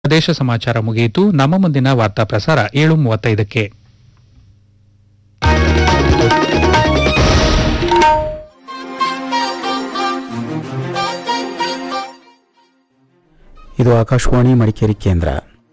ಪ್ರದೇಶ ಸಮಾಚಾರ ಮುಗಿಯಿತು ನಮ್ಮ ಮುಂದಿನ ವಾರ್ತಾ ಪ್ರಸಾರ ಏಳು ಮೂವತ್ತೈದಕ್ಕೆ ಇದು ಆಕಾಶವಾಣಿ ಮಡಿಕೇರಿ ಕೇಂದ್ರ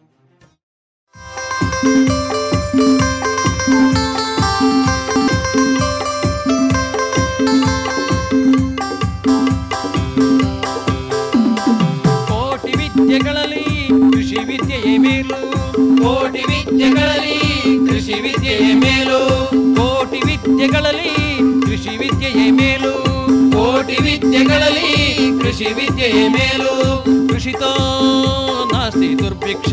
ಕೋಟಿ ವಿದ್ಯೆಗಳಲ್ಲಿ ಕೃಷಿ ವಿದ್ಯೆಯೇ ಮೇಲು ಕೋಟಿ ವಿದ್ಯೆಗಳಲ್ಲಿ ಕೃಷಿ ವಿದ್ಯೆಯೇ ಮೇಲು ಕೋಟಿ ವಿದ್ಯೆಗಳಲ್ಲಿ ಕೃಷಿ ವಿದ್ಯೆಯೇ ಮೇಲು ಕೋಟಿ ವಿದ್ಯೆಗಳಲ್ಲಿ ಕೃಷಿ ವಿದ್ಯೆಯೇ ಮೇಲು ಕೃಷಿತೋ ನಾಸ್ತಿ ದುರ್ಭಿಕ್ಷ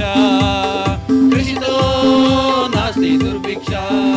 ಕೃಷಿತೋ ನಾಸ್ತಿ ದುರ್ಭಿಕ್ಷ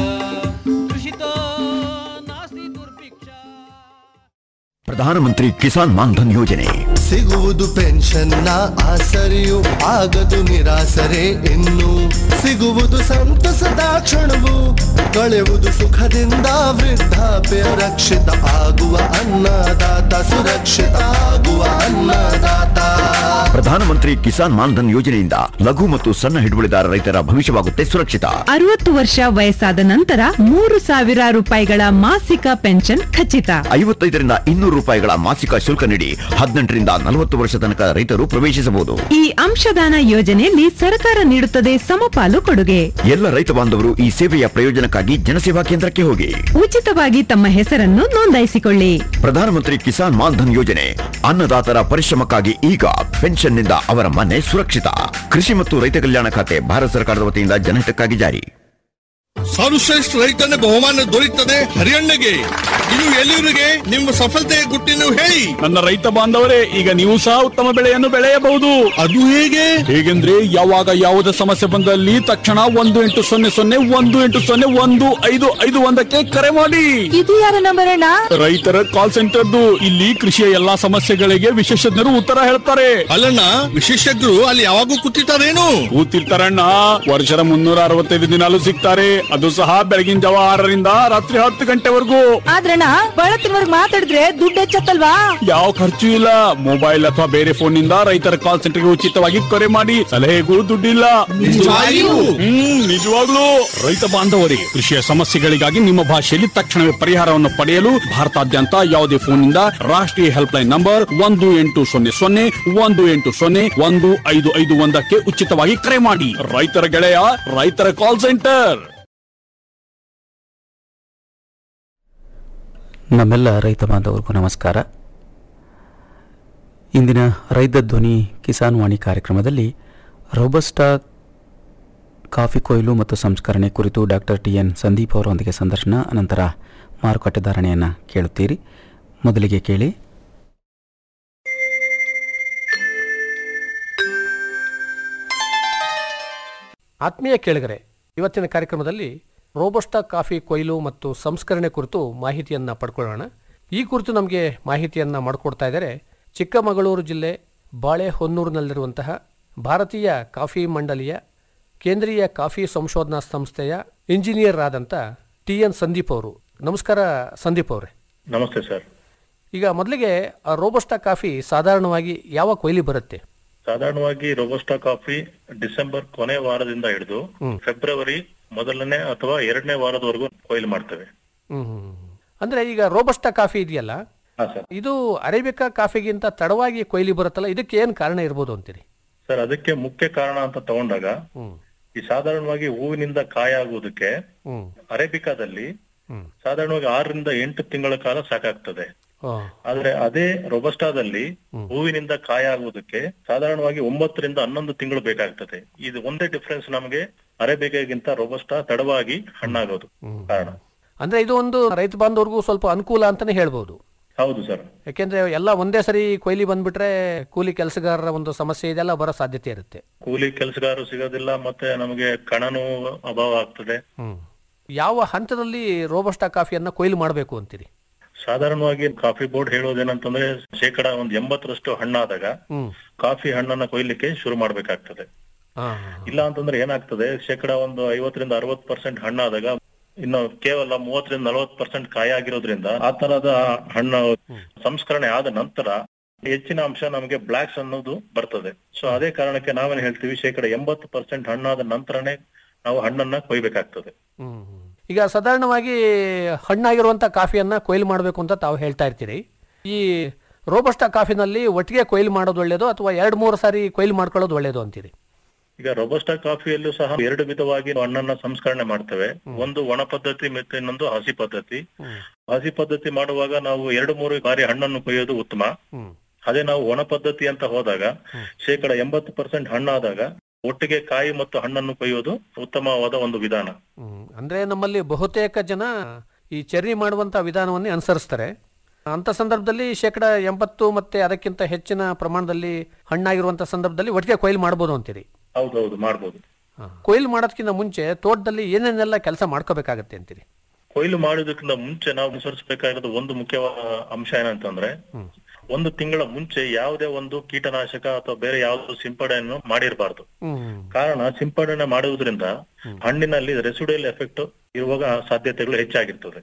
ಕೃಷಿತೋ ನಾಸ್ತಿ ದುರ್ಭಿಕ್ಷ ಪ್ರಧಾನಮಂತ್ರಿ ಕಿಸಾನ್ ಮಾನ್ಧನ್ ಯೋಜನೆ ಸಿಗುವುದು ಪೆನ್ಷನ್ನ ಆಸರೆಯು ಆಗದು ನಿರಾಸರೆ ಇನ್ನು ಸಿಗುವುದು ಸಂತಸದ ಕ್ಷಣವು ಕಳೆಯುವುದು ಸುಖದಿಂದ ವೃದ್ಧಾಪ್ಯ ರಕ್ಷಿತ ಆಗುವ ಅನ್ನದಾತ ಸುರಕ್ಷಿತ ಆಗುವ ಅನ್ನದಾತ ಪ್ರಧಾನಮಂತ್ರಿ ಕಿಸಾನ್ ಮಾನ್ಧನ್ ಯೋಜನೆಯಿಂದ ಲಘು ಮತ್ತು ಸಣ್ಣ ಹಿಡುವಳಿದಾರ ರೈತರ ಭವಿಷ್ಯವಾಗುತ್ತೆ ಸುರಕ್ಷಿತ ಅರವತ್ತು ವರ್ಷ ವಯಸ್ಸಾದ ನಂತರ ಮೂರು ಸಾವಿರ ರೂಪಾಯಿಗಳ ಮಾಸಿಕ ಪೆನ್ಷನ್ ಖಚಿತ ಐವತ್ತೈದರಿಂದ ಇನ್ನೂರು ರೂಪಾಯಿಗಳ ಮಾಸಿಕ ಶುಲ್ಕ ನೀಡಿ ಹದಿನೆಂಟರಿಂದ ನಲವತ್ತು ವರ್ಷ ತನಕ ರೈತರು ಪ್ರವೇಶಿಸಬಹುದು ಈ ಅಂಶದಾನ ಯೋಜನೆಯಲ್ಲಿ ಸರ್ಕಾರ ನೀಡುತ್ತದೆ ಸಮಪಾಲು ಕೊಡುಗೆ ಎಲ್ಲ ರೈತ ಬಾಂಧವರು ಈ ಸೇವೆಯ ಪ್ರಯೋಜನಕ್ಕಾಗಿ ಜನಸೇವಾ ಕೇಂದ್ರಕ್ಕೆ ಹೋಗಿ ಉಚಿತವಾಗಿ ತಮ್ಮ ಹೆಸರನ್ನು ನೋಂದಾಯಿಸಿಕೊಳ್ಳಿ ಪ್ರಧಾನಮಂತ್ರಿ ಕಿಸಾನ್ ಮಾನ್ಧನ್ ಯೋಜನೆ ಅನ್ನದಾತರ ಪರಿಶ್ರಮಕ್ಕಾಗಿ ಈಗ ಪೆನ್ಷನ್ನಿಂದ ಅವರ ಮನೆ ಸುರಕ್ಷಿತ ಕೃಷಿ ಮತ್ತು ರೈತ ಕಲ್ಯಾಣ ಖಾತೆ ಭಾರತ ಸರ್ಕಾರದ ವತಿಯಿಂದ ಜನಹಿತಕ್ಕಾಗಿ ಜಾರಿ ಸರ್ವಶ್ರೇಷ್ಠ ರೈತನ ಬಹುಮಾನ ದೊರೆಯುತ್ತದೆ ಹರಿಯಣ್ಣಗೆ ಇದು ಎಲ್ಲಿವರಿಗೆ ನಿಮ್ಮ ಸಫಲತೆಯ ಗುಟ್ಟಿನ ಹೇಳಿ ನನ್ನ ರೈತ ಬಾಂಧವರೇ ಈಗ ನೀವು ಸಹ ಉತ್ತಮ ಬೆಳೆಯನ್ನು ಬೆಳೆಯಬಹುದು ಅದು ಹೇಗೆ ಹೇಗೆಂದ್ರೆ ಯಾವಾಗ ಯಾವುದೇ ಸಮಸ್ಯೆ ಬಂದಲ್ಲಿ ತಕ್ಷಣ ಒಂದು ಎಂಟು ಸೊನ್ನೆ ಸೊನ್ನೆ ಒಂದು ಎಂಟು ಸೊನ್ನೆ ಒಂದು ಐದು ಐದು ಒಂದಕ್ಕೆ ಕರೆ ಮಾಡಿ ಇದು ಯಾರ ನಂಬರ್ ಅಣ್ಣ ರೈತರ ಕಾಲ್ ಸೆಂಟರ್ದು ಇಲ್ಲಿ ಕೃಷಿಯ ಎಲ್ಲಾ ಸಮಸ್ಯೆಗಳಿಗೆ ವಿಶೇಷಜ್ಞರು ಉತ್ತರ ಹೇಳ್ತಾರೆ ಅಲ್ಲಣ್ಣ ವಿಶೇಷಜ್ಞರು ಅಲ್ಲಿ ಯಾವಾಗೂ ಕೂತಿರ್ತಾರೇನು ಕೂತಿರ್ತಾರಣ್ಣ ವರ್ಷದ ಮುನ್ನೂರ ಅರವತ್ತೈದು ದಿನಾಲು ಸಿಗ್ತಾರೆ ಅದು ಸಹ ಬೆಳಗಿನ ಜಾವ ಆರರಿಂದ ರಾತ್ರಿ ಹತ್ತು ಗಂಟೆವರೆಗೂ ಆದ್ರಣ್ಣ ಬಳತ್ತಿನವರ್ಗ್ ಮಾತಾಡಿದ್ರೆ ದುಡ್ಡು ಹೆಚ್ಚತ್ತಲ್ವಾ ಯಾವ ಖರ್ಚು ಇಲ್ಲ ಮೊಬೈಲ್ ಅಥವಾ ಬೇರೆ ಫೋನ್ ನಿಂದ ರೈತರ ಕಾಲ್ ಸೆಂಟರ್ಗೆ ಉಚಿತವಾಗಿ ಕರೆ ಮಾಡಿ ಸಲಹೆಗೂ ದುಡ್ಡಿಲ್ಲ ನಿಜವಾಗಿಯೂ? ಹ್ಮ್ ನಿಜವಾಗ್ಲೂ ರೈತ ಬಾಂಧವರಿಗೆ ಕೃಷಿಯ ಸಮಸ್ಯೆಗಳಿಗಾಗಿ ನಿಮ್ಮ ಭಾಷೆಯಲ್ಲಿ ತಕ್ಷಣವೇ ಪರಿಹಾರವನ್ನು ಪಡೆಯಲು ಭಾರತಾದ್ಯಂತ ಯಾವುದೇ ಫೋನ್ ನಿಂದ ರಾಷ್ಟ್ರೀಯ ಹೆಲ್ಪ್ ಲೈನ್ ನಂಬರ್ ಒಂದು ಎಂಟು ಸೊನ್ನೆ ಸೊನ್ನೆ ಒಂದು ಎಂಟು ಸೊನ್ನೆ ಒಂದು ಐದು ಐದು ಒಂದಕ್ಕೆ ಉಚಿತವಾಗಿ ಕರೆ ಮಾಡಿ ರೈತರ ಗೆಳೆಯ ರೈತರ ಕಾಲ್ ಸೆಂಟರ್ ನಮ್ಮೆಲ್ಲ ರೈತ ಬಾಂಧವರಿಗೂ ನಮಸ್ಕಾರ ಇಂದಿನ ರೈತ ಧ್ವನಿ ಕಿಸಾನ್ ವಾಣಿ ಕಾರ್ಯಕ್ರಮದಲ್ಲಿ ರೋಬಸ್ಟಾ ಕಾಫಿ ಕೊಯ್ಲು ಮತ್ತು ಸಂಸ್ಕರಣೆ ಕುರಿತು ಡಾಕ್ಟರ್ ಟಿ ಎನ್ ಸಂದೀಪ್ ಅವರೊಂದಿಗೆ ಸಂದರ್ಶನ ಅನಂತರ ಮಾರುಕಟ್ಟೆ ಧಾರಣೆಯನ್ನು ಕೇಳುತ್ತೀರಿ ಮೊದಲಿಗೆ ಕೇಳಿ ಆತ್ಮೀಯ ಕೇಳಿಗರೆ ಇವತ್ತಿನ ಕಾರ್ಯಕ್ರಮದಲ್ಲಿ ರೋಬಸ್ಟಾ ಕಾಫಿ ಕೊಯ್ಲು ಮತ್ತು ಸಂಸ್ಕರಣೆ ಕುರಿತು ಮಾಹಿತಿಯನ್ನು ಪಡ್ಕೊಳ್ಳೋಣ ಈ ಕುರಿತು ನಮಗೆ ಮಾಹಿತಿಯನ್ನು ಮಾಡಿಕೊಡ್ತಾ ಇದ್ದಾರೆ ಚಿಕ್ಕಮಗಳೂರು ಜಿಲ್ಲೆ ಬಾಳೆಹೊನ್ನೂರಿನಲ್ಲಿರುವಂತಹ ಭಾರತೀಯ ಕಾಫಿ ಮಂಡಳಿಯ ಕೇಂದ್ರೀಯ ಕಾಫಿ ಸಂಶೋಧನಾ ಸಂಸ್ಥೆಯ ಇಂಜಿನಿಯರ್ ಆದಂಥ ಟಿ ಎನ್ ಸಂದೀಪ್ ಅವರು ನಮಸ್ಕಾರ ಸಂದೀಪ್ ಅವರೇ ನಮಸ್ತೆ ಸರ್ ಈಗ ಮೊದಲಿಗೆ ಆ ರೋಬಸ್ಟಾ ಕಾಫಿ ಸಾಧಾರಣವಾಗಿ ಯಾವ ಕೊಯ್ಲಿ ಬರುತ್ತೆ ಸಾಧಾರಣವಾಗಿ ರೋಬೋಸ್ಟಾ ಕಾಫಿ ಡಿಸೆಂಬರ್ ಕೊನೆ ವಾರದಿಂದ ಹಿಡಿದು ಫೆಬ್ರವರಿ ಮೊದಲನೇ ಅಥವಾ ಎರಡನೇ ವಾರದವರೆಗೂ ಕೊಯ್ಲು ಮಾಡ್ತೇವೆ ಹ್ಮ್ ಹ್ಮ್, ಹ್ಮ್. ಅಂದ್ರೆ ಈಗ ರೋಬಸ್ಟಾ ಕಾಫಿ ಇದೆಯಲ್ಲ ಹಾ ಸರ್ ಇದು ಅರೇಬಿಕಾ ಕಾಫಿಗಿಂತ ತಡವಾಗಿ ಕೊಯ್ಲಿ ಬರುತ್ತಲ್ಲ ಇದಕ್ಕೆ ಏನ್ ಕಾರಣ ಇರ್ಬೋದು ಅಂತೀರಿ ಸರ್ ಅದಕ್ಕೆ ಮುಖ್ಯ ಕಾರಣ ಅಂತ ತಗೊಂಡಾಗ ಹ್ಮ್ ಈ ಸಾಧಾರಣವಾಗಿ ಹೂವಿನಿಂದ ಕಾಯ ಆಗುವುದಕ್ಕೆ ಹ್ಮ್ ಅರೇಬಿಕಾದಲ್ಲಿ ಹ್ಮ್ ಸಾಧಾರಣವಾಗಿ ಆರರಿಂದ ಎಂಟು ತಿಂಗಳ ಕಾಲ ಸಾಕಾಗ್ತದೆ ಆ, ಆದ್ರೆ ಅದೇ ರೊಬಸ್ಟಾದಲ್ಲಿ ಹೂವಿನಿಂದ ಕಾಯ ಆಗುವುದಕ್ಕೆ ಸಾಧಾರಣವಾಗಿ ಒಂಬತ್ತರಿಂದ ಹನ್ನೊಂದು ತಿಂಗಳು ಬೇಕಾಗ್ತದೆ ಇದು ಒಂದೇ ಡಿಫ್ರೆನ್ಸ್ ನಮಗೆ ಅರೇಬಿಕಾಗಿಂತ ರೊಬಸ್ಟಾ ತಡವಾಗಿ ಹಣ್ಣಾಗೋದು ಕಾರಣ ಅಂದ್ರೆ ಇದು ಒಂದು ರೈತ ಬಾಂಧವ್ರಿಗೂ ಸ್ವಲ್ಪ ಅನುಕೂಲ ಅಂತಾನೆ ಹೇಳ್ಬೋದು ಹೌದು ಸರ್ ಯಾಕೆಂದ್ರೆ ಎಲ್ಲ ಒಂದೇ ಸರಿ ಕೊಯ್ಲಿ ಬಂದ್ಬಿಟ್ರೆ ಕೂಲಿ ಕೆಲಸಗಾರರ ಒಂದು ಸಮಸ್ಯೆ ಇದೆಲ್ಲ ಬರೋ ಸಾಧ್ಯತೆ ಇರುತ್ತೆ ಕೂಲಿ ಕೆಲಸಗಾರರು ಸಿಗೋದಿಲ್ಲ ಮತ್ತೆ ನಮಗೆ ಕಣನೂ ಅಭಾವ ಆಗ್ತದೆ ಹ್ಮ್ ಯಾವ ಹಂತದಲ್ಲಿ ರೋಬಸ್ಟಾ ಕಾಫಿಯನ್ನ ಕೊಯ್ಲು ಮಾಡಬೇಕು ಅಂತೀರಿ ಸಾಧಾರಣವಾಗಿ ಕಾಫಿ ಬೋರ್ಡ್ ಹೇಳೋದೇನಂತಂದ್ರೆ ಶೇಕಡ ಒಂದ್ ಎಂಬತ್ತರಷ್ಟು ಹಣ್ಣಾದಾಗ ಹ್ಮ್ ಕಾಫಿ ಹಣ್ಣನ್ನ ಕೊಯ್ಲಿಕ್ಕೆ ಶುರು ಮಾಡ್ಬೇಕಾಗ್ತದೆ ಆ, ಇಲ್ಲ ಅಂತಂದ್ರೆ ಏನಾಗ್ತದೆ ಶೇಕಡ ಒಂದು ಐವತ್ತರಿಂದ ಅರವತ್ ಪರ್ಸೆಂಟ್ ಹಣ್ಣಾದಾಗ ಇನ್ನು ಕೇವಲ ಮೂವತ್ತರಿಂದ ನಲವತ್ ಪರ್ಸೆಂಟ್ ಕಾಯ ಆಗಿರೋದ್ರಿಂದ ಆ ತರದ ಹಣ್ಣು ಸಂಸ್ಕರಣೆ ಆದ ನಂತರ ಹೆಚ್ಚಿನ ಅಂಶ ನಮಗೆ ಬ್ಲಾಕ್ಸ್ ಅನ್ನೋದು ಬರ್ತದೆ ಸೊ ಅದೇ ಕಾರಣಕ್ಕೆ ನಾವೇನ್ ಹೇಳ್ತೀವಿ ಶೇಕಡ ಎಂಬತ್ತು ಪರ್ಸೆಂಟ್ ಹಣ್ಣಾದ ನಂತರನೇ ನಾವು ಹಣ್ಣನ್ನ ಕೊಯ್ಬೇಕಾಗ್ತದೆ ಈಗ ಸಾಧಾರಣವಾಗಿ ಹಣ್ಣಾಗಿರುವಂತ ಕಾಫಿಯನ್ನ ಕೊಯ್ಲು ಮಾಡಬೇಕು ಅಂತ ತಾವು ಹೇಳ್ತಾ ಇರ್ತೀರಿ ಈ ರೋಬಸ್ಟಾ ಕಾಫಿನಲ್ಲಿ ಒಟ್ಟಿಗೆ ಕೊಯ್ಲು ಮಾಡೋದು ಒಳ್ಳೇದು ಅಥವಾ ಎರಡ್ ಮೂರು ಸಾರಿ ಕೊಯ್ಲು ಮಾಡ್ಕೊಳ್ಳೋದು ಒಳ್ಳೇದು ಅಂತೀರಿ ಈಗ ರೊಬಸ್ಟಾ ಕಾಫಿಯಲ್ಲೂ ಸಹ ಎರಡು ವಿಧವಾಗಿ ಹಣ್ಣನ್ನ ಸಂಸ್ಕರಣೆ ಮಾಡ್ತೇವೆ ಒಂದು ಒಣ ಪದ್ಧತಿ ಮತ್ತು ಇನ್ನೊಂದು ಹಸಿ ಪದ್ಧತಿ ಹಸಿ ಪದ್ಧತಿ ಮಾಡುವಾಗ ನಾವು ಎರಡು ಮೂರು ಬಾರಿ ಹಣ್ಣನ್ನು ಕೊಯ್ಯೋದು ಉತ್ತಮ ಅದೇ ನಾವು ಒಣ ಪದ್ಧತಿ ಅಂತ ಹೋದಾಗ ಶೇಕಡ ಎಂಬತ್ತು ಪರ್ಸೆಂಟ್ ಹಣ್ಣಾದಾಗ ಒಟ್ಟಿಗೆ ಕಾಯಿ ಮತ್ತು ಹಣ್ಣನ್ನು ಕೊಯ್ಯೋದು ಉತ್ತಮವಾದ ಒಂದು ವಿಧಾನ ಅಂದ್ರೆ ನಮ್ಮಲ್ಲಿ ಬಹುತೇಕ ಜನ ಈ ಚೆರ್ರಿ ಮಾಡುವಂತ ವಿಧಾನವನ್ನೇ ಅನುಸರಿಸ್ತಾರೆ ಅಂತ ಸಂದರ್ಭದಲ್ಲಿ ಶೇಕಡ ಎಂಬತ್ತು ಮತ್ತೆ ಅದಕ್ಕಿಂತ ಹೆಚ್ಚಿನ ಪ್ರಮಾಣದಲ್ಲಿ ಹಣ್ಣಾಗಿರುವಂತ ಸಂದರ್ಭದಲ್ಲಿ ಒಟ್ಟಿಗೆ ಕೊಯ್ಲು ಮಾಡ್ಬೋದು ಅಂತೀರಿ ಹೌದೌದು ಮಾಡ್ಬೋದು ಕೊಯ್ಲು ಮಾಡೋದಕ್ಕಿಂತ ಮುಂಚೆ ತೋಟದಲ್ಲಿ ಏನೇನೆಲ್ಲ ಕೆಲಸ ಮಾಡ್ಕೋಬೇಕಾಗತ್ತೆ ಅಂತೀರಿ ಕೊಯ್ಲು ಮಾಡೋದಕ್ಕಿಂತ ಮುಂಚೆ ನಾವು ಅನುಸರಿಸಬೇಕಾಗಿರೋದು ಒಂದು ಮುಖ್ಯವಾದ ಅಂಶ ಏನಂತಂದ್ರೆ ಒಂದು ತಿಂಗಳ ಮುಂಚೆ ಯಾವುದೇ ಒಂದು ಕೀಟನಾಶಕ ಅಥವಾ ಬೇರೆ ಯಾವುದೋ ಸಿಂಪಡಣೆಯನ್ನು ಮಾಡಿರಬಾರ್ದು ಕಾರಣ ಸಿಂಪಡಣೆ ಮಾಡುವುದರಿಂದ ಹಣ್ಣಿನಲ್ಲಿ ರೆಸಿಡಿಯಲ್ ಎಫೆಕ್ಟ್ ಇರುವಾಗ ಸಾಧ್ಯತೆಗಳು ಹೆಚ್ಚಾಗಿರ್ತದೆ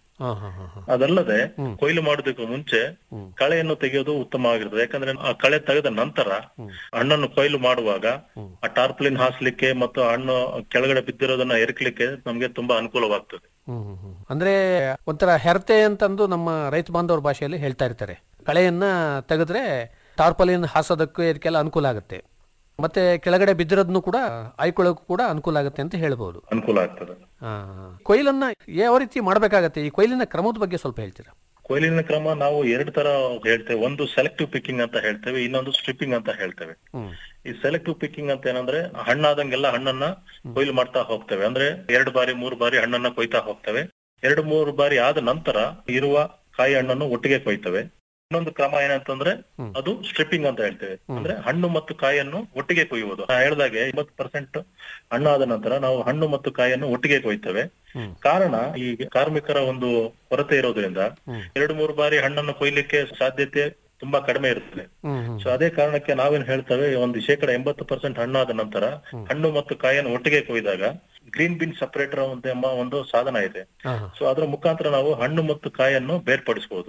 ಅದಲ್ಲದೆ ಕೊಯ್ಲು ಮಾಡೋದಕ್ಕೂ ಮುಂಚೆ ಕಳೆಯನ್ನು ತೆಗೆಯೋದು ಉತ್ತಮವಾಗಿರ್ತದೆ ಯಾಕಂದ್ರೆ ಆ ಕಳೆ ತೆಗೆದ ನಂತರ ಹಣ್ಣನ್ನು ಕೊಯ್ಲು ಮಾಡುವಾಗ ಆ ಟಾರ್ಪಲಿನ್ ಹಾಸ್ಲಿಕ್ಕೆ ಮತ್ತು ಹಣ್ಣು ಕೆಳಗಡೆ ಬಿದ್ದಿರೋದನ್ನ ಎರಕ್ಲಿಕ್ಕೆ ನಮ್ಗೆ ತುಂಬಾ ಅನುಕೂಲವಾಗ್ತದೆ ಅಂದ್ರೆ ಒಂಥರ ಹೆರತೆ ಅಂತಂದು ನಮ್ಮ ರೈತ ಬಾಂಧವರ ಭಾಷೆಯಲ್ಲಿ ಹೇಳ್ತಾ ಇರ್ತಾರೆ ಕಳೆಯನ್ನ ತೆಗೆದ್ರೆ ಟಾರ್ಪಲಿನ್ ಹಾಸೋದಕ್ಕೆ ಇದಕ್ಕೆಲ್ಲ ಅನುಕೂಲ ಆಗುತ್ತೆ ಮತ್ತೆ ಕೆಳಗಡೆ ಬಿದ್ದಿರೋದನ್ನು ಕೂಡ ಆಯ್ಕೊಳ್ಳೋಕ್ಕೂ ಕೂಡ ಅನುಕೂಲ ಆಗುತ್ತೆ ಅಂತ ಹೇಳ್ಬೋದು ಅನುಕೂಲ ಆಗ್ತದೆ ಆ, ಕೊಯ್ಲನ್ನ ಯಾವ ರೀತಿ ಮಾಡ್ಬೇಕಾಗತ್ತೆ ಈ ಕೊಯ್ಲಿನ ಕ್ರಮದ ಬಗ್ಗೆ ಸ್ವಲ್ಪ ಹೇಳ್ತೀರಾ ಕೊಯ್ಲಿನ ಕ್ರಮ ನಾವು ಎರಡು ತರ ಹೇಳ್ತೇವೆ ಒಂದು ಸೆಲೆಕ್ಟಿವ್ ಪಿಕ್ಕಿಂಗ್ ಅಂತ ಹೇಳ್ತೇವೆ ಇನ್ನೊಂದು ಸ್ಟ್ರಿಪ್ಪಿಂಗ್ ಅಂತ ಹೇಳ್ತೇವೆ ಈ ಸೆಲೆಕ್ಟಿವ್ ಪಿಕ್ಕಿಂಗ್ ಅಂತ ಏನಂದ್ರೆ ಹಣ್ಣಾದಂಗೆಲ್ಲ ಹಣ್ಣನ್ನ ಕೊಯ್ಲು ಮಾಡ್ತಾ ಹೋಗ್ತೇವೆ ಅಂದ್ರೆ ಎರಡು ಬಾರಿ ಮೂರು ಬಾರಿ ಹಣ್ಣನ್ನ ಕೊಯ್ತಾ ಹೋಗ್ತೇವೆ ಎರಡು ಮೂರು ಬಾರಿ ಆದ ನಂತರ ಇರುವ ಕಾಯಿ ಹಣ್ಣನ್ನು ಒಟ್ಟಿಗೆ ಕೊಯ್ತೇವೆ ಇನ್ನೊಂದು ಕ್ರಮ ಏನಂತಂದ್ರೆ ಅದು ಸ್ಟ್ರಿಪ್ಪಿಂಗ್ ಅಂತ ಹೇಳ್ತೇವೆ ಅಂದ್ರೆ ಹಣ್ಣು ಮತ್ತು ಕಾಯನ್ನು ಒಟ್ಟಿಗೆ ಕೊಯ್ಯುವುದು ನಾ ಹೇಳ್ದಾಗೆ ಎಂಬತ್ತು ಪರ್ಸೆಂಟ್ ಹಣ್ಣಾದ ನಂತರ ನಾವು ಹಣ್ಣು ಮತ್ತು ಕಾಯನ್ನು ಒಟ್ಟಿಗೆ ಕೊಯ್ತೇವೆ ಕಾರಣ ಈ ಕಾರ್ಮಿಕರ ಒಂದು ಕೊರತೆ ಇರೋದ್ರಿಂದ ಎರಡು ಮೂರು ಬಾರಿ ಹಣ್ಣನ್ನು ಕೊಯ್ಲಿಕ್ಕೆ ಸಾಧ್ಯತೆ ತುಂಬಾ ಕಡಿಮೆ ಇರ್ತದೆ ಸೊ ಅದೇ ಕಾರಣಕ್ಕೆ ನಾವೇನ್ ಹೇಳ್ತೇವೆ ಒಂದು ಶೇಕಡ ಎಂಬತ್ತು ಪರ್ಸೆಂಟ್ ಹಣ್ಣಾದ ನಂತರ ಹಣ್ಣು ಮತ್ತು ಕಾಯನ್ನು ಒಟ್ಟಿಗೆ ಕೊಯ್ದಾಗ ಗ್ರೀನ್ ಬಿನ್ ಸಪರೇಟರ್ ಅಂತ ಎಂಬ ಒಂದು ಸಾಧನ ಇದೆ ಸೊ ಅದರ ಮುಖಾಂತರ ನಾವು ಹಣ್ಣು ಮತ್ತು ಕಾಯನ್ನು ಬೇರ್ಪಡಿಸಬಹುದು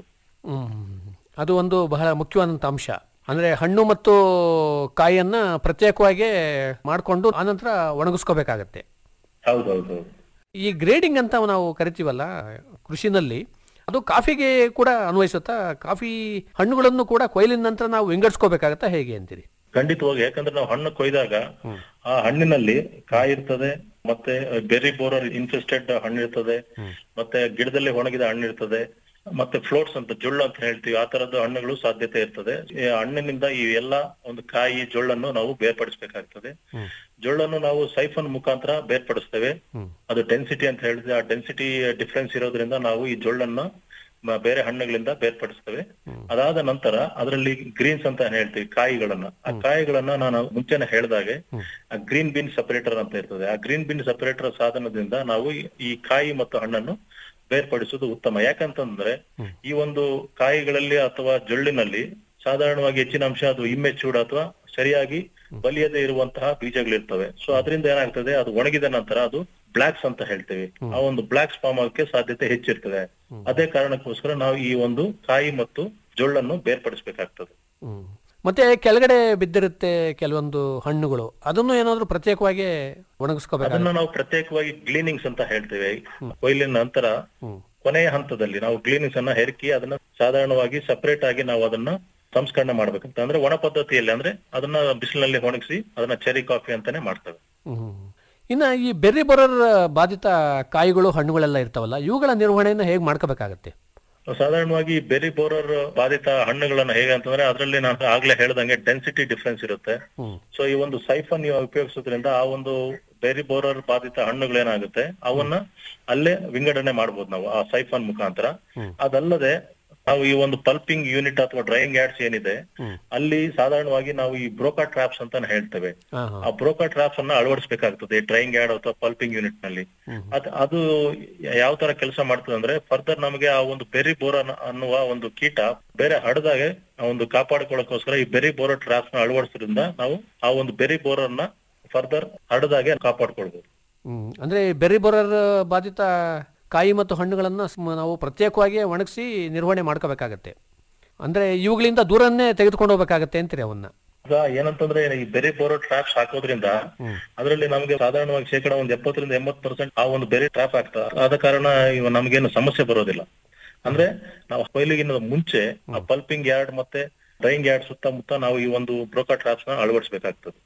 ಅದು ಒಂದು ಬಹಳ ಮುಖ್ಯವಾದಂತ ಅಂಶ ಅಂದ್ರೆ ಹಣ್ಣು ಮತ್ತು ಕಾಯಿಯನ್ನ ಪ್ರತ್ಯೇಕವಾಗಿ ಮಾಡಿಕೊಂಡು ಆನಂತರ ಒಣಗಿಸ್ಕೋಬೇಕಾಗತ್ತೆ ಹೌದೌದು ಈ ಗ್ರೇಡಿಂಗ್ ಅಂತ ನಾವು ಕರಿತೀವಲ್ಲ ಕೃಷಿನಲ್ಲಿ ಅದು ಕಾಫಿಗೆ ಕೂಡ ಅನ್ವಯಿಸುತ್ತಾ ಕಾಫಿ ಹಣ್ಣುಗಳನ್ನು ಕೂಡ ಕೊಯ್ಲಿನ ನಂತರ ನಾವು ವಿಂಗಡಿಸ್ಕೋಬೇಕಾಗತ್ತಾ ಹೇಗೆ ಅಂತೀರಿ ಖಂಡಿತವಾಗಿ ಯಾಕಂದ್ರೆ ನಾವು ಹಣ್ಣು ಕೊಯ್ದಾಗ ಆ ಹಣ್ಣಿನಲ್ಲಿ ಕಾಯಿ ಇರ್ತದೆ ಮತ್ತೆ ಬೆರಿ ಬೋರರ್ ಇನ್ಫೆಸ್ಟೆಡ್ ಹಣ್ಣು ಇರ್ತದೆ ಮತ್ತೆ ಗಿಡದಲ್ಲಿ ಒಣಗಿದ ಹಣ್ಣು ಇರ್ತದೆ ಮತ್ತೆ ಫ್ಲೋಟ್ಸ್ ಅಂತ ಜೊಳ್ಳು ಅಂತ ಹೇಳ್ತೀವಿ ಆ ತರದ ಹಣ್ಣುಗಳು ಸಾಧ್ಯತೆ ಇರ್ತದೆ ಈ ಹಣ್ಣಿನಿಂದ ಈ ಎಲ್ಲಾ ಒಂದು ಕಾಯಿ ಜೊಳ್ಳನ್ನು ನಾವು ಬೇರ್ಪಡಿಸಬೇಕಾಗ್ತದೆ ಜೊಳ್ಳನ್ನು ನಾವು ಸೈಫನ್ ಮುಖಾಂತರ ಬೇರ್ಪಡಿಸ್ತೇವೆ ಅದು ಡೆನ್ಸಿಟಿ ಅಂತ ಹೇಳಿದ್ರೆ ಆ ಡೆನ್ಸಿಟಿ ಡಿಫ್ರೆನ್ಸ್ ಇರೋದ್ರಿಂದ ನಾವು ಈ ಜೊಳ್ಳನ್ನ ಮ- ಬೇರೆ ಹಣ್ಣುಗಳಿಂದ ಬೇರ್ಪಡಿಸ್ತೇವೆ ಅದಾದ ನಂತರ ಅದರಲ್ಲಿ ಗ್ರೀನ್ಸ್ ಅಂತ ಹೇಳ್ತೀವಿ ಕಾಯಿಗಳನ್ನ ಆ ಕಾಯಿಗಳನ್ನ ನಾನು ಮುಂಚೆನೆ ಹೇಳ್ದಾಗೆ ಆ ಗ್ರೀನ್ ಬಿನ್ ಸಪರೇಟರ್ ಅಂತ ಇರ್ತದೆ ಆ ಗ್ರೀನ್ ಬಿನ್ ಸಪರೇಟರ್ ಸಾಧನದಿಂದ ನಾವು ಈ- ಈ ಕಾಯಿ ಮತ್ತು ಹಣ್ಣನ್ನು ಬೇರ್ಪಡಿಸುವುದು ಉತ್ತಮ ಯಾಕಂತಂದ್ರೆ ಈ ಒಂದು ಕಾಯಿಗಳಲ್ಲಿ ಅಥವಾ ಜೊಳ್ಳಿನಲ್ಲಿ ಸಾಧಾರಣವಾಗಿ ಹೆಚ್ಚಿನ ಅಂಶ ಅದು ಇಮ್ಮೆಚೂರ್ಡ್ ಅಥವಾ ಸರಿಯಾಗಿ ಬಲಿಯದೆ ಇರುವಂತಹ ಬೀಜಗಳಿರ್ತವೆ ಸೊ ಅದರಿಂದ ಏನಾಗ್ತದೆ ಅದು ಒಣಗಿದ ನಂತರ ಅದು ಬ್ಲಾಕ್ಸ್ ಅಂತ ಹೇಳ್ತೇವೆ ಆ ಒಂದು ಬ್ಲಾಕ್ಸ್ ಫಾರ್ಮ್ ಆಗಕ್ಕೆ ಸಾಧ್ಯತೆ ಹೆಚ್ಚಿರ್ತದೆ ಅದೇ ಕಾರಣಕ್ಕೋಸ್ಕರ ನಾವು ಈ ಒಂದು ಕಾಯಿ ಮತ್ತು ಜೊಳ್ಳನ್ನು ಬೇರ್ಪಡಿಸಬೇಕಾಗ್ತದೆ ಮತ್ತೆ ಕೆಳಗಡೆ ಬಿದ್ದಿರುತ್ತೆ ಕೆಲವೊಂದು ಹಣ್ಣುಗಳು ಅದನ್ನು ಏನಾದ್ರೂ ಪ್ರತ್ಯೇಕವಾಗಿ ಒಣಗಿಸ್ಕೋಬೇಕು ಅದನ್ನ ನಾವು ಪ್ರತ್ಯೇಕವಾಗಿ ಗ್ಲೀನಿಂಗ್ಸ್ ಅಂತ ಹೇಳ್ತೇವೆ ಕೊಯ್ಲಿನ ನಂತರ ಕೊನೆಯ ಹಂತದಲ್ಲಿ ನಾವು ಗ್ಲೀನಿಂಗ್ಸ್ ಅನ್ನ ಹೆರ್ಕಿ ಅದನ್ನ ಸಾಧಾರಣವಾಗಿ ಸಪರೇಟ್ ಆಗಿ ನಾವು ಅದನ್ನ ಸಂಸ್ಕರಣೆ ಮಾಡ್ಬೇಕಂತ ಅಂದ್ರೆ ಒಣ ಪದ್ಧತಿಯಲ್ಲಿ ಅಂದ್ರೆ ಅದನ್ನ ಬಿಸಿಲಿನಲ್ಲಿ ಒಣಗಿಸಿ ಅದನ್ನ ಚೆರಿ ಕಾಫಿ ಅಂತಾನೆ ಮಾಡ್ತೇವೆ ಇನ್ನ ಈ ಬೆರ್ರಿ ಬರೋರ್ ಬಾಧಿತ ಕಾಯಿಗಳು ಹಣ್ಣುಗಳೆಲ್ಲ ಇರ್ತಾವಲ್ಲ ಇವುಗಳ ನಿರ್ವಹಣೆಯನ್ನ ಹೇಗೆ ಮಾಡ್ಕೋಬೇಕಾಗತ್ತೆ ಸಾಧಾರಣವಾಗಿ ಬೆರಿ ಬೋರರ್ ಬಾಧಿತ ಹಣ್ಣುಗಳನ್ನ ಹೇಗೆ ಅಂತಂದ್ರೆ ಅದರಲ್ಲಿ ನಾನು ಆಗ್ಲೇ ಹೇಳ್ದಂಗೆ ಡೆನ್ಸಿಟಿ ಡಿಫ್ರೆನ್ಸ್ ಇರುತ್ತೆ ಸೊ ಈ ಒಂದು ಸೈಫನ್ ನೀವು ಉಪಯೋಗಿಸೋದ್ರಿಂದ ಆ ಒಂದು ಬೆರಿ ಬೋರರ್ ಬಾಧಿತ ಹಣ್ಣುಗಳೇನಾಗುತ್ತೆ ಅವನ್ನ ಅಲ್ಲೇ ವಿಂಗಡಣೆ ಮಾಡ್ಬೋದು ನಾವು ಆ ಸೈಫನ್ ಮುಖಾಂತರ ಅದಲ್ಲದೆ ನಾವು ಈ ಒಂದು ಪಲ್ಪಿಂಗ್ ಯೂನಿಟ್ ಅಥವಾ ಡ್ರೈಯಿಂಗ್ ಯಾರ್ಡ್ಸ್ ಏನಿದೆ ಅಲ್ಲಿ ಸಾಧಾರಣವಾಗಿ ನಾವು ಈ ಬ್ರೋಕಾ ಟ್ರಾಪ್ಸ್ ಅಂತ ಹೇಳ್ತೇವೆ ಆ ಬ್ರೋಕಾ ಟ್ರಾಪ್ಸ್ ಅನ್ನ ಅಳವಡಿಸಬೇಕಾಗ್ತದೆ ಡ್ರೈಯಿಂಗ್ ಯಾರ್ಡ್ ಅಥವಾ ಪಲ್ಪಿಂಗ್ ಯೂನಿಟ್ ನಲ್ಲಿ ಅದ್ ಅದು ಯಾವ ತರ ಕೆಲಸ ಮಾಡ್ತದೆ ಅಂದ್ರೆ ಫರ್ದರ್ ನಮಗೆ ಆ ಒಂದು ಬೆರಿ ಬೋರ ಅನ್ನುವ ಒಂದು ಕೀಟ ಬೇರೆ ಹಡದಾಗೆ ಆ ಒಂದು ಕಾಪಾಡಿಕೊಳ್ಳೋಕೋಸ್ಕರ ಈ ಬೆರಿ ಬೋರ ಟ್ರಾಪ್ಸ್ ನ ಅಳವಡಿಸೋದ್ರಿಂದ ನಾವು ಆ ಒಂದು ಬೆರಿ ಬೋರನ್ನ ಫರ್ದರ್ ಹಡದಾಗೆ ಕಾಪಾಡ್ಕೊಳ್ಬಹುದು ಹ್ಮ್. ಅಂದ್ರೆ ಈ ಬೆರ್ರಿ ಬರೋರ್ ಬಾಧಿತ ಕಾಯಿ ಮತ್ತು ಹಣ್ಣುಗಳನ್ನ ಸ್ಮ- ನಾವು ಪ್ರತ್ಯೇಕವಾಗಿ ಒಣಗಿಸಿ ನಿರ್ವಹಣೆ ಮಾಡ್ಕೋಬೇಕಾಗತ್ತೆ ಅಂದ್ರೆ ಇವುಗಳಿಂದ ದೂರನ್ನೇ ತೆಗೆದುಕೊಂಡು ಹೋಗ್ಬೇಕಾಗತ್ತೆ ಅಂತೀರಿ ಅವನ್ನ ಈಗ ಏನಂತಂದ್ರೆ ಈ ಬೆರೆ ಬೋರೋ ಟ್ರಾಪ್ಸ್ ಹಾಕೋದ್ರಿಂದ ಅದರಲ್ಲಿ ನಮಗೆ ಸಾಧಾರಣವಾಗಿ ಶೇಕಡ ಒಂದ್ ಎಪ್ಪತ್ತರಿಂದ ಎಂಬತ್ ಪರ್ಸೆಂಟ್ ಆ ಒಂದು ಬೆರೆ ಟ್ರಾಪ್ ಆಗ್ತದೆ ಆದ ಕಾರಣ ಇವ ನಮ್ಗೇನು ಸಮಸ್ಯೆ ಬರೋದಿಲ್ಲ ಅಂದ್ರೆ ನಾವು ಕೊಯ್ಲಿಗಿನ ಮುಂಚೆ ಆ ಪಲ್ಪಿಂಗ್ ಯಾರ್ಡ್ ಮತ್ತೆ ಡ್ರೈಯಿಂಗ್ ಯಾರ್ಡ್ ಸುತ್ತಮುತ್ತ ನಾವು ಈ ಒಂದು ಬ್ರೋಕಾ ಟ್ರಾಪ್ಸ್ ನ ಅಳವಡಿಸಬೇಕಾಗ್ತದೆ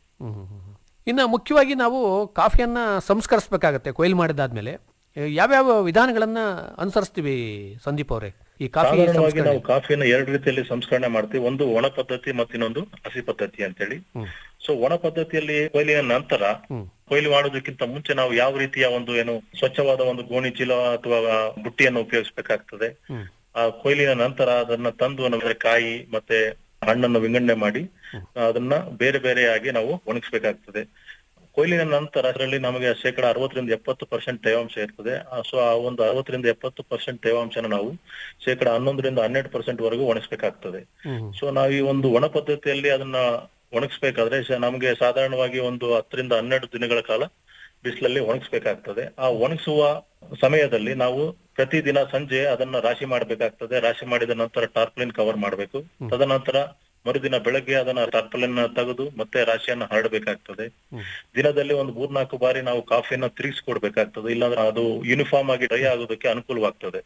ಇನ್ನು ಮುಖ್ಯವಾಗಿ ನಾವು ಕಾಫಿಯನ್ನ ಸಂಸ್ಕರಿಸಬೇಕಾಗತ್ತೆ ಕೊಯ್ಲು ಮಾಡಿದಾದ್ಮೇಲೆ ಏ, ಯಾವ್ಯಾವ ವಿಧಾನಗಳನ್ನ ಅನುಸರಿಸ್ತೀವಿ ಸಂದೀಪ್ ಅವರೇ ಈ ಕಾಫಿ ಸಾಧಾರಣವಾಗಿ ಸಂಸ್ಕರಣೆ ನಾವು ಕಾಫಿನ ಎರಡು ರೀತಿಯಲ್ಲಿ ಸಂಸ್ಕರಣೆ ಮಾಡ್ತೀವಿ ಒಂದು ಒಣ ಪದ್ಧತಿ ಮತ್ತು ಇನ್ನೊಂದು ಹಸಿ ಪದ್ಧತಿ ಅಂತೇಳಿ ಸೊ ಒಣ ಪದ್ಧತಿಯಲ್ಲಿ ಕೊಯ್ಲಿನ ನಂತರ ಕೊಯ್ಲು ಮಾಡೋದಕ್ಕಿಂತ ಮುಂಚೆ ನಾವು ಯಾವ ರೀತಿಯ ಒಂದು ಏನು ಸ್ವಚ್ಛವಾದ ಒಂದು ಗೋಣಿ ಚೀಲ ಅಥವಾ ಬುಟ್ಟಿಯನ್ನು ಉಪಯೋಗಿಸಬೇಕಾಗ್ತದೆ ಆ ಕೊಯ್ಲಿನ ನಂತರ ಅದನ್ನ ತಂದು ನಮಗೆ ಕಾಯಿ ಮತ್ತೆ ಹಣ್ಣನ್ನು ವಿಂಗಡಣೆ ಮಾಡಿ ಅದನ್ನ ಬೇರೆ ಬೇರೆಯಾಗಿ ನಾವು ಒಣಗಿಸ್ಬೇಕಾಗ್ತದೆ ಕೊಯ್ಲಿನ ನಂತರ ಅದರಲ್ಲಿ ನಮಗೆ ಶೇಕಡ ಅರವತ್ತರಿಂದ ಎಪ್ಪತ್ತು ಪರ್ಸೆಂಟ್ ತೇವಾಂಶ ಇರ್ತದೆ ಸೊ ಆ ಒಂದು ಅರವತ್ತರಿಂದ ಎಪ್ಪತ್ತು ಪರ್ಸೆಂಟ್ ತೇವಾಂಶನ ನಾವು ಶೇಕಡ ಹನ್ನೊಂದರಿಂದ ಹನ್ನೆರಡು ಪರ್ಸೆಂಟ್ ವರೆಗೂ ಒಣಗಿಸ್ಬೇಕಾಗ್ತದೆ ಸೊ ನಾವು ಈ ಒಂದು ಒಣ ಪದ್ಧತಿಯಲ್ಲಿ ಅದನ್ನ ಒಣಗಿಸ್ಬೇಕಾದ್ರೆ ಶ- ನಮಗೆ ಸಾಧಾರಣವಾಗಿ ಒಂದು ಹತ್ತರಿಂದ ಹನ್ನೆರಡು ದಿನಗಳ ಕಾಲ ಬಿಸಿಲಲ್ಲಿ ಒಣಗಿಸ್ಬೇಕಾಗ್ತದೆ ಆ ಒಣಗಿಸುವ ಸಮಯದಲ್ಲಿ ನಾವು ಪ್ರತಿದಿನ ಸಂಜೆ ಅದನ್ನ ರಾಶಿ ಮಾಡಬೇಕಾಗ್ತದೆ ರಾಶಿ ಮಾಡಿದ ನಂತರ ಟಾರ್ಪಲಿನ್ ಕವರ್ ಮಾಡಬೇಕು ತದನಂತರ ಮರುದಿನ ಬೆಳಗ್ಗೆ ಅದನ್ನ ಟಾರ್ಪಲಿನ್ ತೆಗೆದು ಮತ್ತೆ ರಾಶಿಯನ್ನ ಹರಡಬೇಕಾಗ್ತದೆ ದಿನದಲ್ಲಿ ಒಂದು ಮೂರ್ನಾಲ್ಕು ಬಾರಿ ನಾವು ಕಾಫಿಯನ್ನ ತಿರುಗಿಸ್ಕೊಡ್ಬೇಕಾಗ್ತದೆ ಇಲ್ಲಾಂದ್ರೆ ಅದು ಯೂನಿಫಾರ್ಮ್ ಆಗಿ ಡ್ರೈ ಆಗೋದಕ್ಕೆ ಅನುಕೂಲವಾಗ್ತದೆ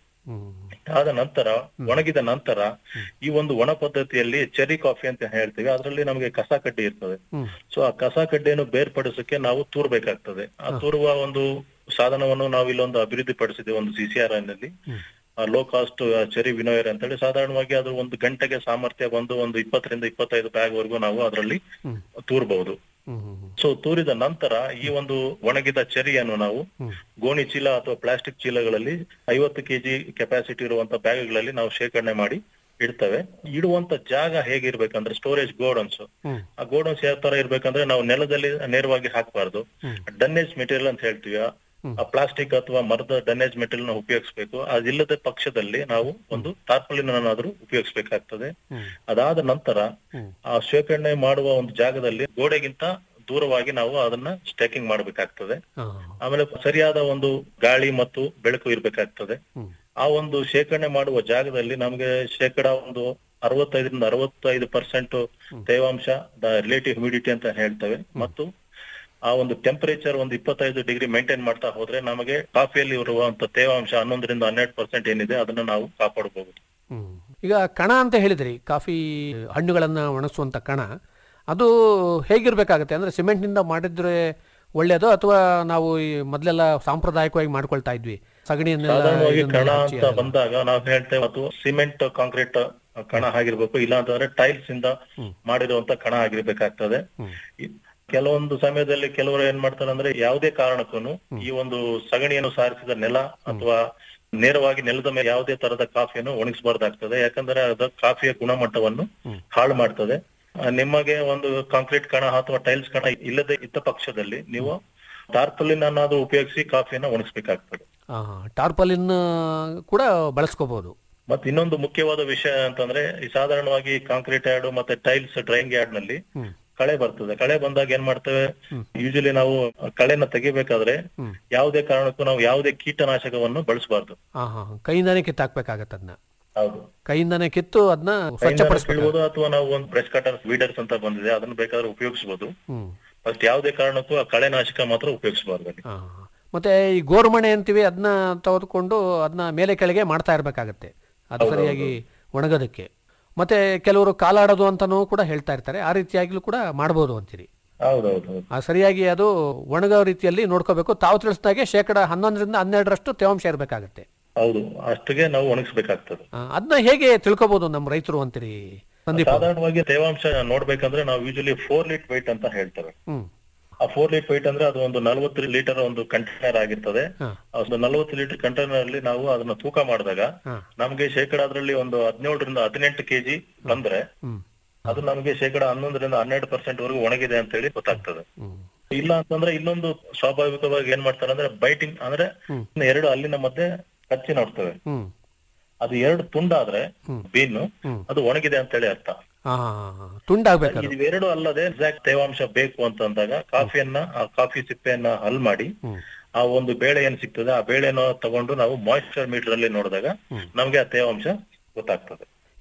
ಆದ ನಂತರ ಒಣಗಿದ ನಂತರ ಈ ಒಂದು ಒಣ ಪದ್ಧತಿಯಲ್ಲಿ ಚೆರಿ ಕಾಫಿ ಅಂತ ಹೇಳ್ತೀವಿ ಅದರಲ್ಲಿ ನಮಗೆ ಕಸ ಕಡ್ಡಿ ಇರ್ತದೆ ಸೊ ಆ ಕಸ ಕಡ್ಡಿಯನ್ನು ಬೇರ್ಪಡಿಸಕ್ಕೆ ನಾವು ತೂರ್ಬೇಕಾಗ್ತದೆ ಆ ತೂರುವ ಒಂದು ಸಾಧನವನ್ನು ನಾವು ಇಲ್ಲೊಂದು ಅಭಿವೃದ್ಧಿ ಪಡಿಸಿದ್ದೇವೆ ಒಂದು ಸಿಸಿಆರ್ ನಲ್ಲಿ ಲೋ ಕಾಸ್ಟ್ ಚೆರಿ ವಿನೋಯರ್ ಅಂತೇಳಿ ಸಾಧಾರಣವಾಗಿ ಅದು ಒಂದು ಗಂಟೆಗೆ ಸಾಮರ್ಥ್ಯ ಬಂದು ಒಂದು ಇಪ್ಪತ್ತರಿಂದ ಇಪ್ಪತ್ತೈದು ಬ್ಯಾಗ್ ವರೆಗೂ ನಾವು ಅದರಲ್ಲಿ ತೂರ್ಬಹುದು ಸೊ ತೂರಿದ ನಂತರ ಈ ಒಂದು ಒಣಗಿದ ಚೆರಿಯನ್ನು ನಾವು ಗೋಣಿ ಚೀಲ ಅಥವಾ ಪ್ಲಾಸ್ಟಿಕ್ ಚೀಲಗಳಲ್ಲಿ ಐವತ್ತು ಕೆಜಿ ಕೆಪಾಸಿಟಿ ಇರುವಂತ ಬ್ಯಾಗ್ಗಳಲ್ಲಿ ನಾವು ಶೇಖರಣೆ ಮಾಡಿ ಇಡ್ತೇವೆ ಇಡುವಂತ ಜಾಗ ಹೇಗಿರ್ಬೇಕಂದ್ರೆ ಸ್ಟೋರೇಜ್ ಗೋಡನ್ಸ್ ಆ ಗೋಡನ್ಸ್ ಯಾವ ತರ ಇರ್ಬೇಕಂದ್ರೆ ನಾವು ನೆಲದಲ್ಲಿ ನೇರವಾಗಿ ಹಾಕಬಾರ್ದು ಡನ್ನೇಜ್ ಮೆಟೀರಿಯಲ್ ಅಂತ ಹೇಳ್ತೀವಿ ಆ ಪ್ಲಾಸ್ಟಿಕ್ ಅಥವಾ ಮರದ ಡನ್ನೇಜ್ ಮೆಟೀರಿಯಲ್ ನ ಉಪಯೋಗಿಸಬೇಕು ಅದಿಲ್ಲದ ಪಕ್ಷದಲ್ಲಿ ನಾವು ಒಂದು ಟಾರ್ಪಲಿನ್ ಅನ್ನಾದ್ರೂ ಉಪಯೋಗಿಸಬೇಕಾಗ್ತದೆ ಅದಾದ ನಂತರ ಆ ಶೇಖರಣೆ ಮಾಡುವ ಒಂದು ಜಾಗದಲ್ಲಿ ಗೋಡೆಗಿಂತ ದೂರವಾಗಿ ನಾವು ಅದನ್ನ ಸ್ಟ್ಯಾಕಿಂಗ್ ಮಾಡಬೇಕಾಗ್ತದೆ ಆಮೇಲೆ ಸರಿಯಾದ ಒಂದು ಗಾಳಿ ಮತ್ತು ಬೆಳಕು ಇರ್ಬೇಕಾಗ್ತದೆ ಆ ಒಂದು ಶೇಖರಣೆ ಮಾಡುವ ಜಾಗದಲ್ಲಿ ನಮಗೆ ಶೇಕಡ ಒಂದು ಅರವತ್ತೈದರಿಂದ ಅರವತ್ತೈದು ಪರ್ಸೆಂಟ್ ತೇವಾಂಶ ರಿಲೇಟಿವ್ ಹ್ಯೂಮಿಡಿಟಿ ಅಂತ ಹೇಳ್ತೇವೆ ಮತ್ತು ಆ ಒಂದು ಟೆಂಪರೇಚರ್ ಒಂದು ಇಪ್ಪತ್ತೈದು ಡಿಗ್ರಿ ಮೇಂಟೈನ್ ಮಾಡ್ತಾ ಹೋದ್ರೆ ನಮಗೆ ಕಾಫಿಯಲ್ಲಿ ಇರುವಂತ ತೇವಾಂಶ ಹನ್ನೊಂದರಿಂದ ಹನ್ನೆರಡು ಪರ್ಸೆಂಟ್ ಏನಿದೆ ಅದನ್ನ ನಾವು ಕಾಪಾಡಬಹುದು ಈಗ ಕಣ ಅಂತ ಹೇಳಿದ್ರಿ ಕಾಫಿ ಹಣ್ಣುಗಳನ್ನ ಒಣಗಿಸುವಂತ ಕಣ ಅದು ಹೇಗಿರ್ಬೇಕಾಗತ್ತೆ ಅಂದ್ರೆ ಸಿಮೆಂಟ್ನಿಂದ ಮಾಡಿದ್ರೆ ಒಳ್ಳೇದು ಅಥವಾ ನಾವು ಈ ಮೊದಲೆಲ್ಲ ಸಾಂಪ್ರದಾಯಿಕವಾಗಿ ಮಾಡ್ಕೊಳ್ತಾ ಇದ್ವಿ ಸಗಣಿಯನ್ನೆಲ್ಲ ಸಾಧಾರಣವಾಗಿ ಇದನ್ನ ಕಣ ಹಚ್ಚಿ ಅಂತ ಬಂದಾಗ ನಾವು ಹೇಳ್ತೇವೆ ಅದು ಸಿಮೆಂಟ್ ಕಾಂಕ್ರೀಟ್ ಕಣ ಆಗಿರ್ಬೇಕು ಇಲ್ಲ ಅಂತಂದ್ರೆ ಟೈಲ್ಸ್ ಇಂದ ಮಾಡಿರುವಂತ ಕಣ ಆಗಿರ್ಬೇಕಾಗ್ತದೆ ಈ ಕೆಲವೊಂದು ಸಮಯದಲ್ಲಿ ಕೆಲವರು ಏನ್ ಮಾಡ್ತಾರೆ ಅಂದ್ರೆ ಯಾವುದೇ ಕಾರಣಕ್ಕೂ ಈ ಒಂದು ಸಗಣಿಯನ್ನು ಸಾರಿಸಿದ ನೆಲ ಅಥವಾ ನೇರವಾಗಿ ನೆಲದ ಮೇಲೆ ಯಾವುದೇ ತರದ ಕಾಫಿಯನ್ನು ಒಣಗಿಸಬಾರ್ದಾಗ್ತದೆ ಯಾಕಂದ್ರೆ ಅದು ಕಾಫಿಯ ಗುಣಮಟ್ಟವನ್ನು ಹಾಳು ಮಾಡ್ತದೆ ಆ, ನಿಮಗೆ ಒಂದು ಕಾಂಕ್ರೀಟ್ ಕಣ ಅಥವಾ ಟೈಲ್ಸ್ ಕಣ ಇಲ್ಲದೆ ಇದ್ದ ಪಕ್ಷದಲ್ಲಿ ನೀವು ಟಾರ್ಪಲಿನ್ ಅನ್ನಾದ್ರೂ ಉಪಯೋಗಿಸಿ ಕಾಫಿಯನ್ನ ಒಣಗಿಸ್ಬೇಕಾಗ್ತದೆ ಆ, ಟಾರ್ಪಲಿನ್ ಕೂಡ ಬಳಸ್ಕೋಬಹುದು ಮತ್ತೆ ಇನ್ನೊಂದು ಮುಖ್ಯವಾದ ವಿಷಯ ಅಂತಂದ್ರೆ ಈ ಸಾಧಾರಣವಾಗಿ ಕಾಂಕ್ರೀಟ್ ಯಾರ್ಡ್ ಮತ್ತೆ ಟೈಲ್ಸ್ ಡ್ರೈಯಿಂಗ್ ಯಾರ್ಡ್ ನಲ್ಲಿ ಕಳೆ ಬರ್ತದೆ ಕಳೆ ಬಂದಾಗ ಏನ್ ಮಾಡ್ತೇವೆ ಯೂಶಲಿ ನಾವು ಕಳೆನ ತೆಗಿಬೇಕಾದ್ರೆ ಯಾವುದೇ ಕಾರಣಕ್ಕೂ ನಾವು ಯಾವುದೇ ಕೀಟನಾಶಕವನ್ನು ಬಳಸಬಾರ್ದು ಹಾ ಹಾ ಕೈಯಿಂದಾನೇ ಕಿತ್ತಾಕ್ಬೇಕಾಗತ್ತೆ ಅದನ್ನ ಹೌದು ಕೈಯಿಂದಾನೇ ಕಿತ್ತು ಅದನ್ನ ಕೈಯಿಂದಾನೆ ಸ್ವಚ್ಛಪಡಿಸ್ಬೇಕು ಕೀಳ್ಬೋದು ಅಥವಾ ನಾವು ಒಂದು ಬ್ರಷ್ ಕಟರ್ ವೀಡರ್ಸ್ ಅಂತ ಬಂದಿದೆ ಅದನ್ನ ಬೇಕಾದ್ರೆ ಉಪಯೋಗಿಸಬಹುದು ಹ್ಮ್ ಫಸ್ಟ್ ಯಾವುದೇ ಕಾರಣಕ್ಕೂ ಆ ಕಳೆನಾಶಕ ಮಾತ್ರ ಉಪಯೋಗಿಸಬಾರ್ದು ಅಲ್ಲಿ ಹಾ, ಹಾ. ಮತ್ತೆ ಈ ಗೋರ್ಮಣೆ ಅಂತೀವಿ ಅದನ್ನ ತೆಗೆದುಕೊಂಡು ಅದನ್ನ ಮೇಲೆ ಕೆಳಗೆ ಮಾಡ್ತಾ ಇರ್ಬೇಕಾಗತ್ತೆ ಅದು ಸರಿಯಾಗಿ ಒಣಗೋದಕ್ಕೆ ಮತ್ತೆ ಕೆಲವರು ಕಾಲಾಡೋದು ಅಂತಾನೂ ಕೂಡ ಹೇಳ್ತಾ ಇರ್ತಾರೆ ಆ ರೀತಿಯಾಗಿಲೂ ಕೂಡ ಮಾಡ್ಬೋದು ಅಂತೀರಿ ಹೌದೌದು ಹೌದು ಆ ಸರಿಯಾಗಿ ಅದು ಒಣಗೋ ರೀತಿಯಲ್ಲಿ ನೋಡ್ಕೋಬೇಕು ತಾವು ತಿಳಿಸಿದಾಗೆ ಶೇಕಡ ಹನ್ನೊಂದರಿಂದ ಹನ್ನೆರಡರಷ್ಟು ತೇವಾಂಶ ಇರಬೇಕಾಗತ್ತೆ ಹೌದು ಅಷ್ಟಿಗೆ ನಾವು ಒಣಗಿಸ್ಬೇಕಾಗ್ತದೆ ಅದನ್ನ ಹೇಗೆ ತಿಳ್ಕೊಬಹುದು ನಮ್ಮ ರೈತರು ಅಂತೀರಿ ಸಂದೀಪ್ ಅವ್ರೆ? ಸಾಧಾರಣವಾಗಿ ತೇವಾಂಶ ನೋಡ್ಬೇಕಂದ್ರೆ ನಾವು ಯೂಶಲಿ ಫೋರ್ ಲೀಟ್ ವೈಟ್ ಅಂತ ಹೇಳ್ತೇವೆ ಹ್ಮ್ ಆ ಫೋರ್ ಲೀಟ್ ವೈಟ್ ಅಂದ್ರೆ ಅದು ಒಂದು ನಲವತ್ತು ಲೀಟರ್ ಒಂದು ಕಂಟೈನರ್ ಆಗಿರ್ತದೆ ಹಾ. ಆ ಒಂದು ನಲವತ್ತು ಲೀಟರ್ ಕಂಟೈನರ್ ಅಲ್ಲಿ ನಾವು ಅದನ್ನ ತೂಕ ಮಾಡಿದಾಗ ಹಾ. ನಮ್ಗೆ ಶೇಕಡ ಅದರಲ್ಲಿ ಒಂದು ಹದಿನೇಳರಿಂದ ಹದಿನೆಂಟು ಕೆಜಿ ಬಂದ್ರೆ ಹ್ಮ್ ಅದು ನಮಗೆ ಶೇಕಡ ಹನ್ನೊಂದರಿಂದ ಹನ್ನೆರಡು ಪರ್ಸೆಂಟ್ ವರೆಗೂ ಒಣಗಿದೆ ಅಂತ ಹೇಳಿ ಗೊತ್ತಾಗ್ತದೆ ಹ್ಮ್ ಇಲ್ಲ ಅಂತಂದ್ರೆ ಇನ್ನೊಂದು ಸ್ವಾಭಾವಿಕವಾಗಿ ಏನ್ ಮಾಡ್ತಾರೆ ಅಂದ್ರೆ ಬೈಟಿಂಗ್ ಅಂದ್ರೆ ಎರಡು ಅಲ್ಲಿನ ಮಧ್ಯೆ ಕಚ್ಚಿ ನೋಡ್ತೇವೆ ಹ್ಮ್ ಅದು ಎರಡು ತುಂಡಾದ್ರೆ ಬೀನು ಹ್ಮ್. ಅದು ಒಣಗಿದೆ ಅಂತ ಹೇಳಿ ಅರ್ಥ ಹಾ ತುಂಡಾಗ್ಬೇಕದು ಇವೆರಡು ಅಲ್ಲದೆ ಎಕ್ಸಾಕ್ಟ್ ತೇವಾಂಶ ಬೇಕು ಅಂತಂದಾಗ ಕಾಫಿಯನ್ನ ಆ ಕಾಫಿ ಸಿಪ್ಪೆಯನ್ನ ಹಲ್ ಮಾಡಿ ಆ ಒಂದು ಬೇಳೆ ಏನ್ ಸಿಗ್ತದೆ ಆ ಬೇಳೆನ ತಗೊಂಡು ನಾವು ಮಾಯಿಶ್ಚರ್ ಮೀಟರ್ ಅಲ್ಲಿ ನೋಡಿದಾಗ ನಮ್ಗೆ ಆ ತೇವಾಂಶ ಗೊತ್ತಾಗ್ತದೆ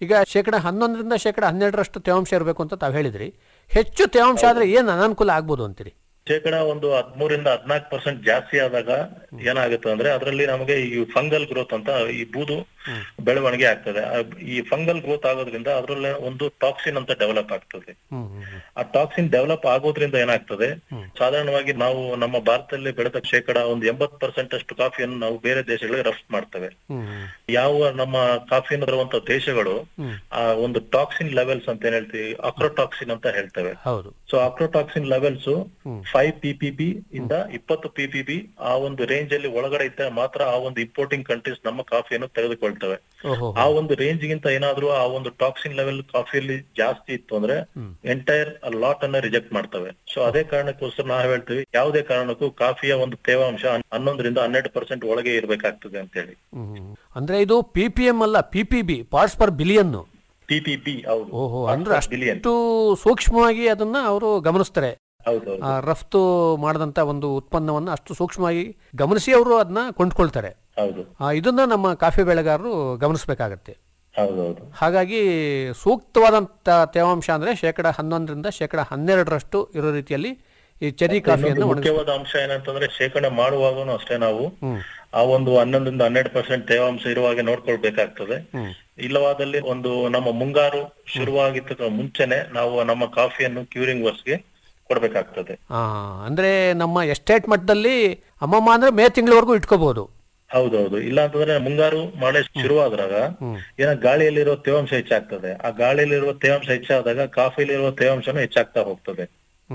ಈಗ ಶೇಕಡ ಹನ್ನೊಂದರಿಂದ ಶೇಕಡ ಹನ್ನೆರಡರಷ್ಟು ತೇವಾಂಶ ಇರಬೇಕು ಅಂತ ತಾವು ಹೇಳಿದ್ರಿ ಹೆಚ್ಚು ತೇವಾಂಶ ಆದ್ರೆ ಏನು ಅನಾನುಕೂಲ ಆಗ್ಬೋದು ಅಂತೀರಿ ಶೇಕಡ ಒಂದು ಹದ್ಮೂರಿಂದ ಹದ್ನಾಲ್ಕು ಪರ್ಸೆಂಟ್ ಜಾಸ್ತಿ ಆದಾಗ ಏನಾಗುತ್ತೆ ಅಂದ್ರೆ ಅದರಲ್ಲಿ ನಮಗೆ ಈ ಫಂಗಲ್ ಗ್ರೋತ್ ಅಂತ ಈ ಬೂದು ಬೆಳವಣಿಗೆ ಆಗ್ತದೆ ಆ ಈ ಫಂಗಲ್ ಗ್ರೋತ್ ಆಗೋದ್ರಿಂದ ಅದರಲ್ಲೇ ಒಂದು ಟಾಕ್ಸಿನ್ ಅಂತ ಡೆವಲಪ್ ಆಗ್ತದೆ ಆ ಟಾಕ್ಸಿನ್ ಡೆವಲಪ್ ಆಗೋದ್ರಿಂದ ಏನಾಗ್ತದೆ ಸಾಧಾರಣವಾಗಿ ನಾವು ನಮ್ಮ ಭಾರತದಲ್ಲಿ ಬೆಳೆದ ಶೇಕಡ ಒಂದು ಎಂಬತ್ ಪರ್ಸೆಂಟ್ ಅಷ್ಟು ಕಾಫಿಯನ್ನು ನಾವು ಬೇರೆ ದೇಶಗಳಿಗೆ ರಫ್ತು ಮಾಡ್ತೇವೆ ಯಾವ ನಮ್ಮ ಕಾಫಿಯನ್ನು ಬರುವಂತ ದೇಶಗಳು ಆ ಒಂದು ಟಾಕ್ಸಿನ್ ಲೆವೆಲ್ಸ್ ಅಂತ ಏನ್ ಹೇಳ್ತೀವಿ ಅಕ್ರೋಟಾಕ್ಸಿನ್ ಅಂತ ಹೇಳ್ತೇವೆ ಹೌದು so ochratoxin levels five PPB ಇಂದ ಇಪ್ಪತ್ತು ಪಿಪಿಬಿ ಆ ಒಂದು ರೇಂಜ್ ಅಲ್ಲಿ ಒಳಗಡೆ ಇದ್ದರೆ ಮಾತ್ರ ಆ ಒಂದು ಇಂಪೋರ್ಟಿಂಗ್ ಕಂಟ್ರೀಸ್ ನಮ್ಮ ಕಾಫಿಯನ್ನು ತೆಗೆದುಕೊಳ್ತವೆ ಓಹೋ ಆ ಒಂದು ರೇಂಜ್ ಗಿಂತ ಏನಾದ್ರೂ ಆ ಒಂದು ಟಾಕ್ಸಿನ್ ಲೆವೆಲ್ ಕಾಫಿಯಲ್ಲಿ ಜಾಸ್ತಿ ಇತ್ತು ಅಂದ್ರೆ ಎಂಟೈರ್ ಲಾಟ್ ಅನ್ನ ರಿಜೆಕ್ಟ್ ಮಾಡ್ತವೆ ಸೊ ಅದೇ ಕಾರಣಕ್ಕೋಸ್ಕರ ನಾವು ಹೇಳ್ತೀವಿ ಯಾವುದೇ ಕಾರಣಕ್ಕೂ ಕಾಫಿಯ ಒಂದು ತೇವಾಂಶ ಹನ್ನೊಂದರಿಂದ ಹನ್ನೆರಡು ಪರ್ಸೆಂಟ್ ಒಳಗೆ ಇರಬೇಕಾಗ್ತದೆ ಅಂತ ಹೇಳಿ ಅಂದ್ರೆ ಇದು ಪಿ ಪಿ ಎಂ ಅಲ್ಲ P P B parts per billion PPB ಹೌದು ಓಹೋ ಅಂದ್ರೆ ಬಿಲಿಯನ್ ಅಷ್ಟು ಸೂಕ್ಷ್ಮವಾಗಿ ಅದನ್ನ ಅವರು ಗಮನಿಸ್ತಾರೆ ಹೌದು ಆ, ರಫ್ತು ಮಾಡದಂತ ಒಂದು ಉತ್ಪನ್ನವನ್ನು ಅಷ್ಟು ಸೂಕ್ಷ್ಮವಾಗಿ ಗಮನಿಸಿ ಅವರು ಅದನ್ನ ಕೊಂಡ್ಕೊಳ್ತಾರೆ ಹೌದು ಆ, ಇದನ್ನ ನಮ್ಮ ಕಾಫಿ ಬೆಳೆಗಾರರು ಗಮನಿಸಬೇಕಾಗತ್ತೆ ಹೌದೌದು ಹಾಗಾಗಿ ಸೂಕ್ತವಾದಂತ ತೇವಾಂಶ ಅಂದ್ರೆ ಶೇಕಡ ಹನ್ನೊಂದರಿಂದ ಶೇಕಡ ಹನ್ನೆರಡರಷ್ಟು ಇರೋ ರೀತಿಯಲ್ಲಿ ಈ ಚೆರಿ ಕಾಫಿಯನ್ನು ಇನ್ನೊಂದು ಒಣಗಿಸ್ ಮುಖ್ಯವಾದ ಅಂಶ ಏನಂತಂದ್ರೆ ಶೇಖರಣೆ ಮಾಡುವಾಗನು ಅಷ್ಟೇ ನಾವು ಆ ಒಂದು ಹನ್ನೊಂದರಿಂದ ಹನ್ನೆರಡು ಪರ್ಸೆಂಟ್ ತೇವಾಂಶ ಇರುವಾಗೆ ನೋಡ್ಕೊಳ್ಬೇಕಾಗ್ತದೆ ಇಲ್ಲವಾದಲ್ಲಿ ಒಂದು ನಮ್ಮ ಮುಂಗಾರು ಶುರುವಾಗಿದ್ದ ಮುಂಚೆನೆ ನಾವು ನಮ್ಮ ಕಾಫಿಯನ್ನು ಕ್ಯೂರಿಂಗ್ ವರ್ಸ್ಗೆ ಕೊಡ್ಬೇಕಾಗ್ತದೆ ಆ, ಅಂದ್ರೆ ನಮ್ಮ ಎಸ್ಟೇಟ್ ಮಟ್ಟದಲ್ಲಿ ಅಮ್ಮಮ್ಮ ಅಂದ್ರೆ ಮೇ ತಿಂಗಳವರೆಗೂ ಇಟ್ಕೋಬಹುದು ಹೌದೌದು ಇಲ್ಲ ಅಂತಂದ್ರೆ ಮುಂಗಾರು ಮಳೆ ಶುರುವಾದಾಗ ಏನ ಗಾಳಿಯಲ್ಲಿರೋ ತೇವಾಂಶ ಹೆಚ್ಚಾಗ್ತದೆ ಆ ಗಾಳಿಯಲ್ಲಿರುವ ತೇವಾಂಶ ಹೆಚ್ಚಾದಾಗ ಕಾಫಿಲಿರುವ ತೇವಾಂಶನೂ ಹೆಚ್ಚಾಗ್ತಾ ಹೋಗ್ತದೆ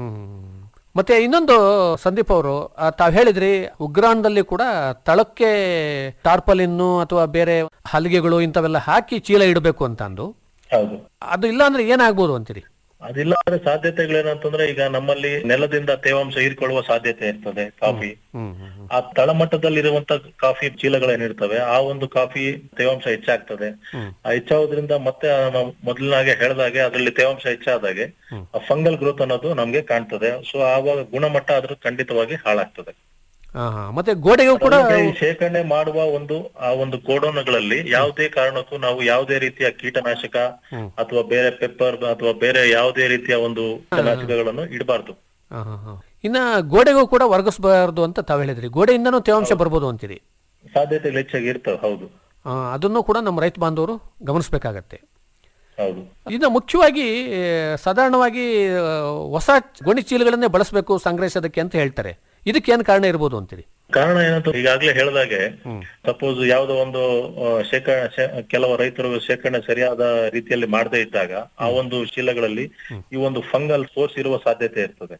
ಮತ್ತೆ ಇನ್ನೊಂದು ಸಂದೀಪ್ ಅವರು ತಾವ್ ಹೇಳಿದ್ರಿ ಉಗ್ರಾಣದಲ್ಲಿ ಕೂಡ ತಳಕ್ಕೆ ಟಾರ್ಪಲಿನ್ನು ಅಥವಾ ಬೇರೆ ಹಲಿಗೆಗಳು ಇಂಥವೆಲ್ಲ ಹಾಕಿ ಚೀಲ ಇಡಬೇಕು ಅಂತ ಅಂದು ಹೌದು ಅದು ಇಲ್ಲ ಅಂದ್ರೆ ಏನಾಗ್ಬೋದು ಅಂತೀರಿ ಅದಿಲ್ಲ ಅಂದ್ರೆ ಸಾಧ್ಯತೆಗಳೇನಂತಂದ್ರೆ ಈಗ ನಮ್ಮಲ್ಲಿ ನೆಲದಿಂದ ತೇವಾಂಶ ಹೀರ್ಕೊಳ್ಳುವ ಸಾಧ್ಯತೆ ಇರ್ತದೆ ಕಾಫಿ ಆ ತಳಮಟ್ಟದಲ್ಲಿರುವಂತ ಕಾಫಿ ಚೀಲಗಳೇನಿರ್ತವೆ ಆ ಒಂದು ಕಾಫಿ ತೇವಾಂಶ ಹೆಚ್ಚಾಗ್ತದೆ ಆ ಹೆಚ್ಚಾಗೋದ್ರಿಂದ ಮತ್ತೆ ಆ ನಾವು ಮೊದಲಿನಾಗೆ ಹೇಳ್ದಾಗೆ ಅದರಲ್ಲಿ ತೇವಾಂಶ ಹೆಚ್ಚಾದಾಗೆ ಆ ಫಂಗಲ್ ಗ್ರೋತ್ ಅನ್ನೋದು ನಮ್ಗೆ ಕಾಣ್ತದೆ ಸೊ ಆವಾಗ ಗುಣಮಟ್ಟ ಅದ್ರ ಖಂಡಿತವಾಗಿ ಹಾಳಾಗ್ತದೆ ಆ, ಹಾ. ಮತ್ತೆ ಗೋಡೆಗೂ ಕೂಡ ಅದಲ್ಲದೆ ಈ ಶೇಖರಣೆ ಮಾಡುವ ಒಂದು ಆ ಒಂದು ಗೋಡೌನ್ಗಳಲ್ಲಿ ಯಾವುದೇ ಕಾರಣಕ್ಕೂ ನಾವು ಯಾವುದೇ ರೀತಿಯ ಕೀಟನಾಶಕ ಅಥವಾ ಬೇರೆ ಪೆಪ್ಪರ್ ಅಥವಾ ಬೇರೆ ಯಾವುದೇ ರೀತಿಯ ಒಂದು ಕೀಟನಾಶಕಗಳನ್ನು ಇಡಬಾರ್ದು ಆ, ಹಾ, ಹಾ. ಇನ್ನ ಗೋಡೆಗೂ ಕೂಡ ಒರಗಿಸಬಾರ್ದು ಅಂತ ತಾವ್ ಹೇಳಿದ್ರಿ ಗೋಡೆಯಿಂದನೂ ತೇವಾಂಶ ಬರ್ಬೋದು ಅಂತೀರಿ ಸಾಧ್ಯತೆಗಳು ಹೆಚ್ಚಾಗಿ ಇರ್ತವೆ ಹೌದು ಆ, ಅದನ್ನು ಕೂಡ ನಮ್ಮ ರೈತ ಬಾಂಧವರು ಗಮನಿಸಬೇಕಾಗತ್ತೆ ಹೌದು ಇನ್ನು ಮುಖ್ಯವಾಗಿ ಆ, ಸಾಧಾರಣವಾಗಿ ಆ, ಹೊಸ ಗೋಣಿ ಚೀಲಗಳನ್ನೇ ಬಳಸಬೇಕು ಸಂಗ್ರಹಿಸೋದಕ್ಕೆ ಅಂತ ಹೇಳ್ತಾರೆ ಇದಕ್ಕೆ ಏನು ಕಾರಣ ಇರ್ಬೋದು ಅಂತೀರಿ ಕಾರಣ ಏನಂತ ಈಗಾಗಲೇ ಹೇಳ್ದಾಗೆ ಸಪೋಸ್ ಯಾವುದೋ ಒಂದು ಆ, ಶೇಖರಣೆ ಶೇ- ಕೆಲವು ರೈತರು ಶೇಖರಣೆ ಸರಿಯಾದ ರೀತಿಯಲ್ಲಿ ಮಾಡದೇ ಇದ್ದಾಗ ಆ ಒಂದು ಚೀಲಗಳಲ್ಲಿ ಈ ಒಂದು ಫಂಗಲ್ ಫೋರ್ಸ್ ಇರುವ ಸಾಧ್ಯತೆ ಇರ್ತದೆ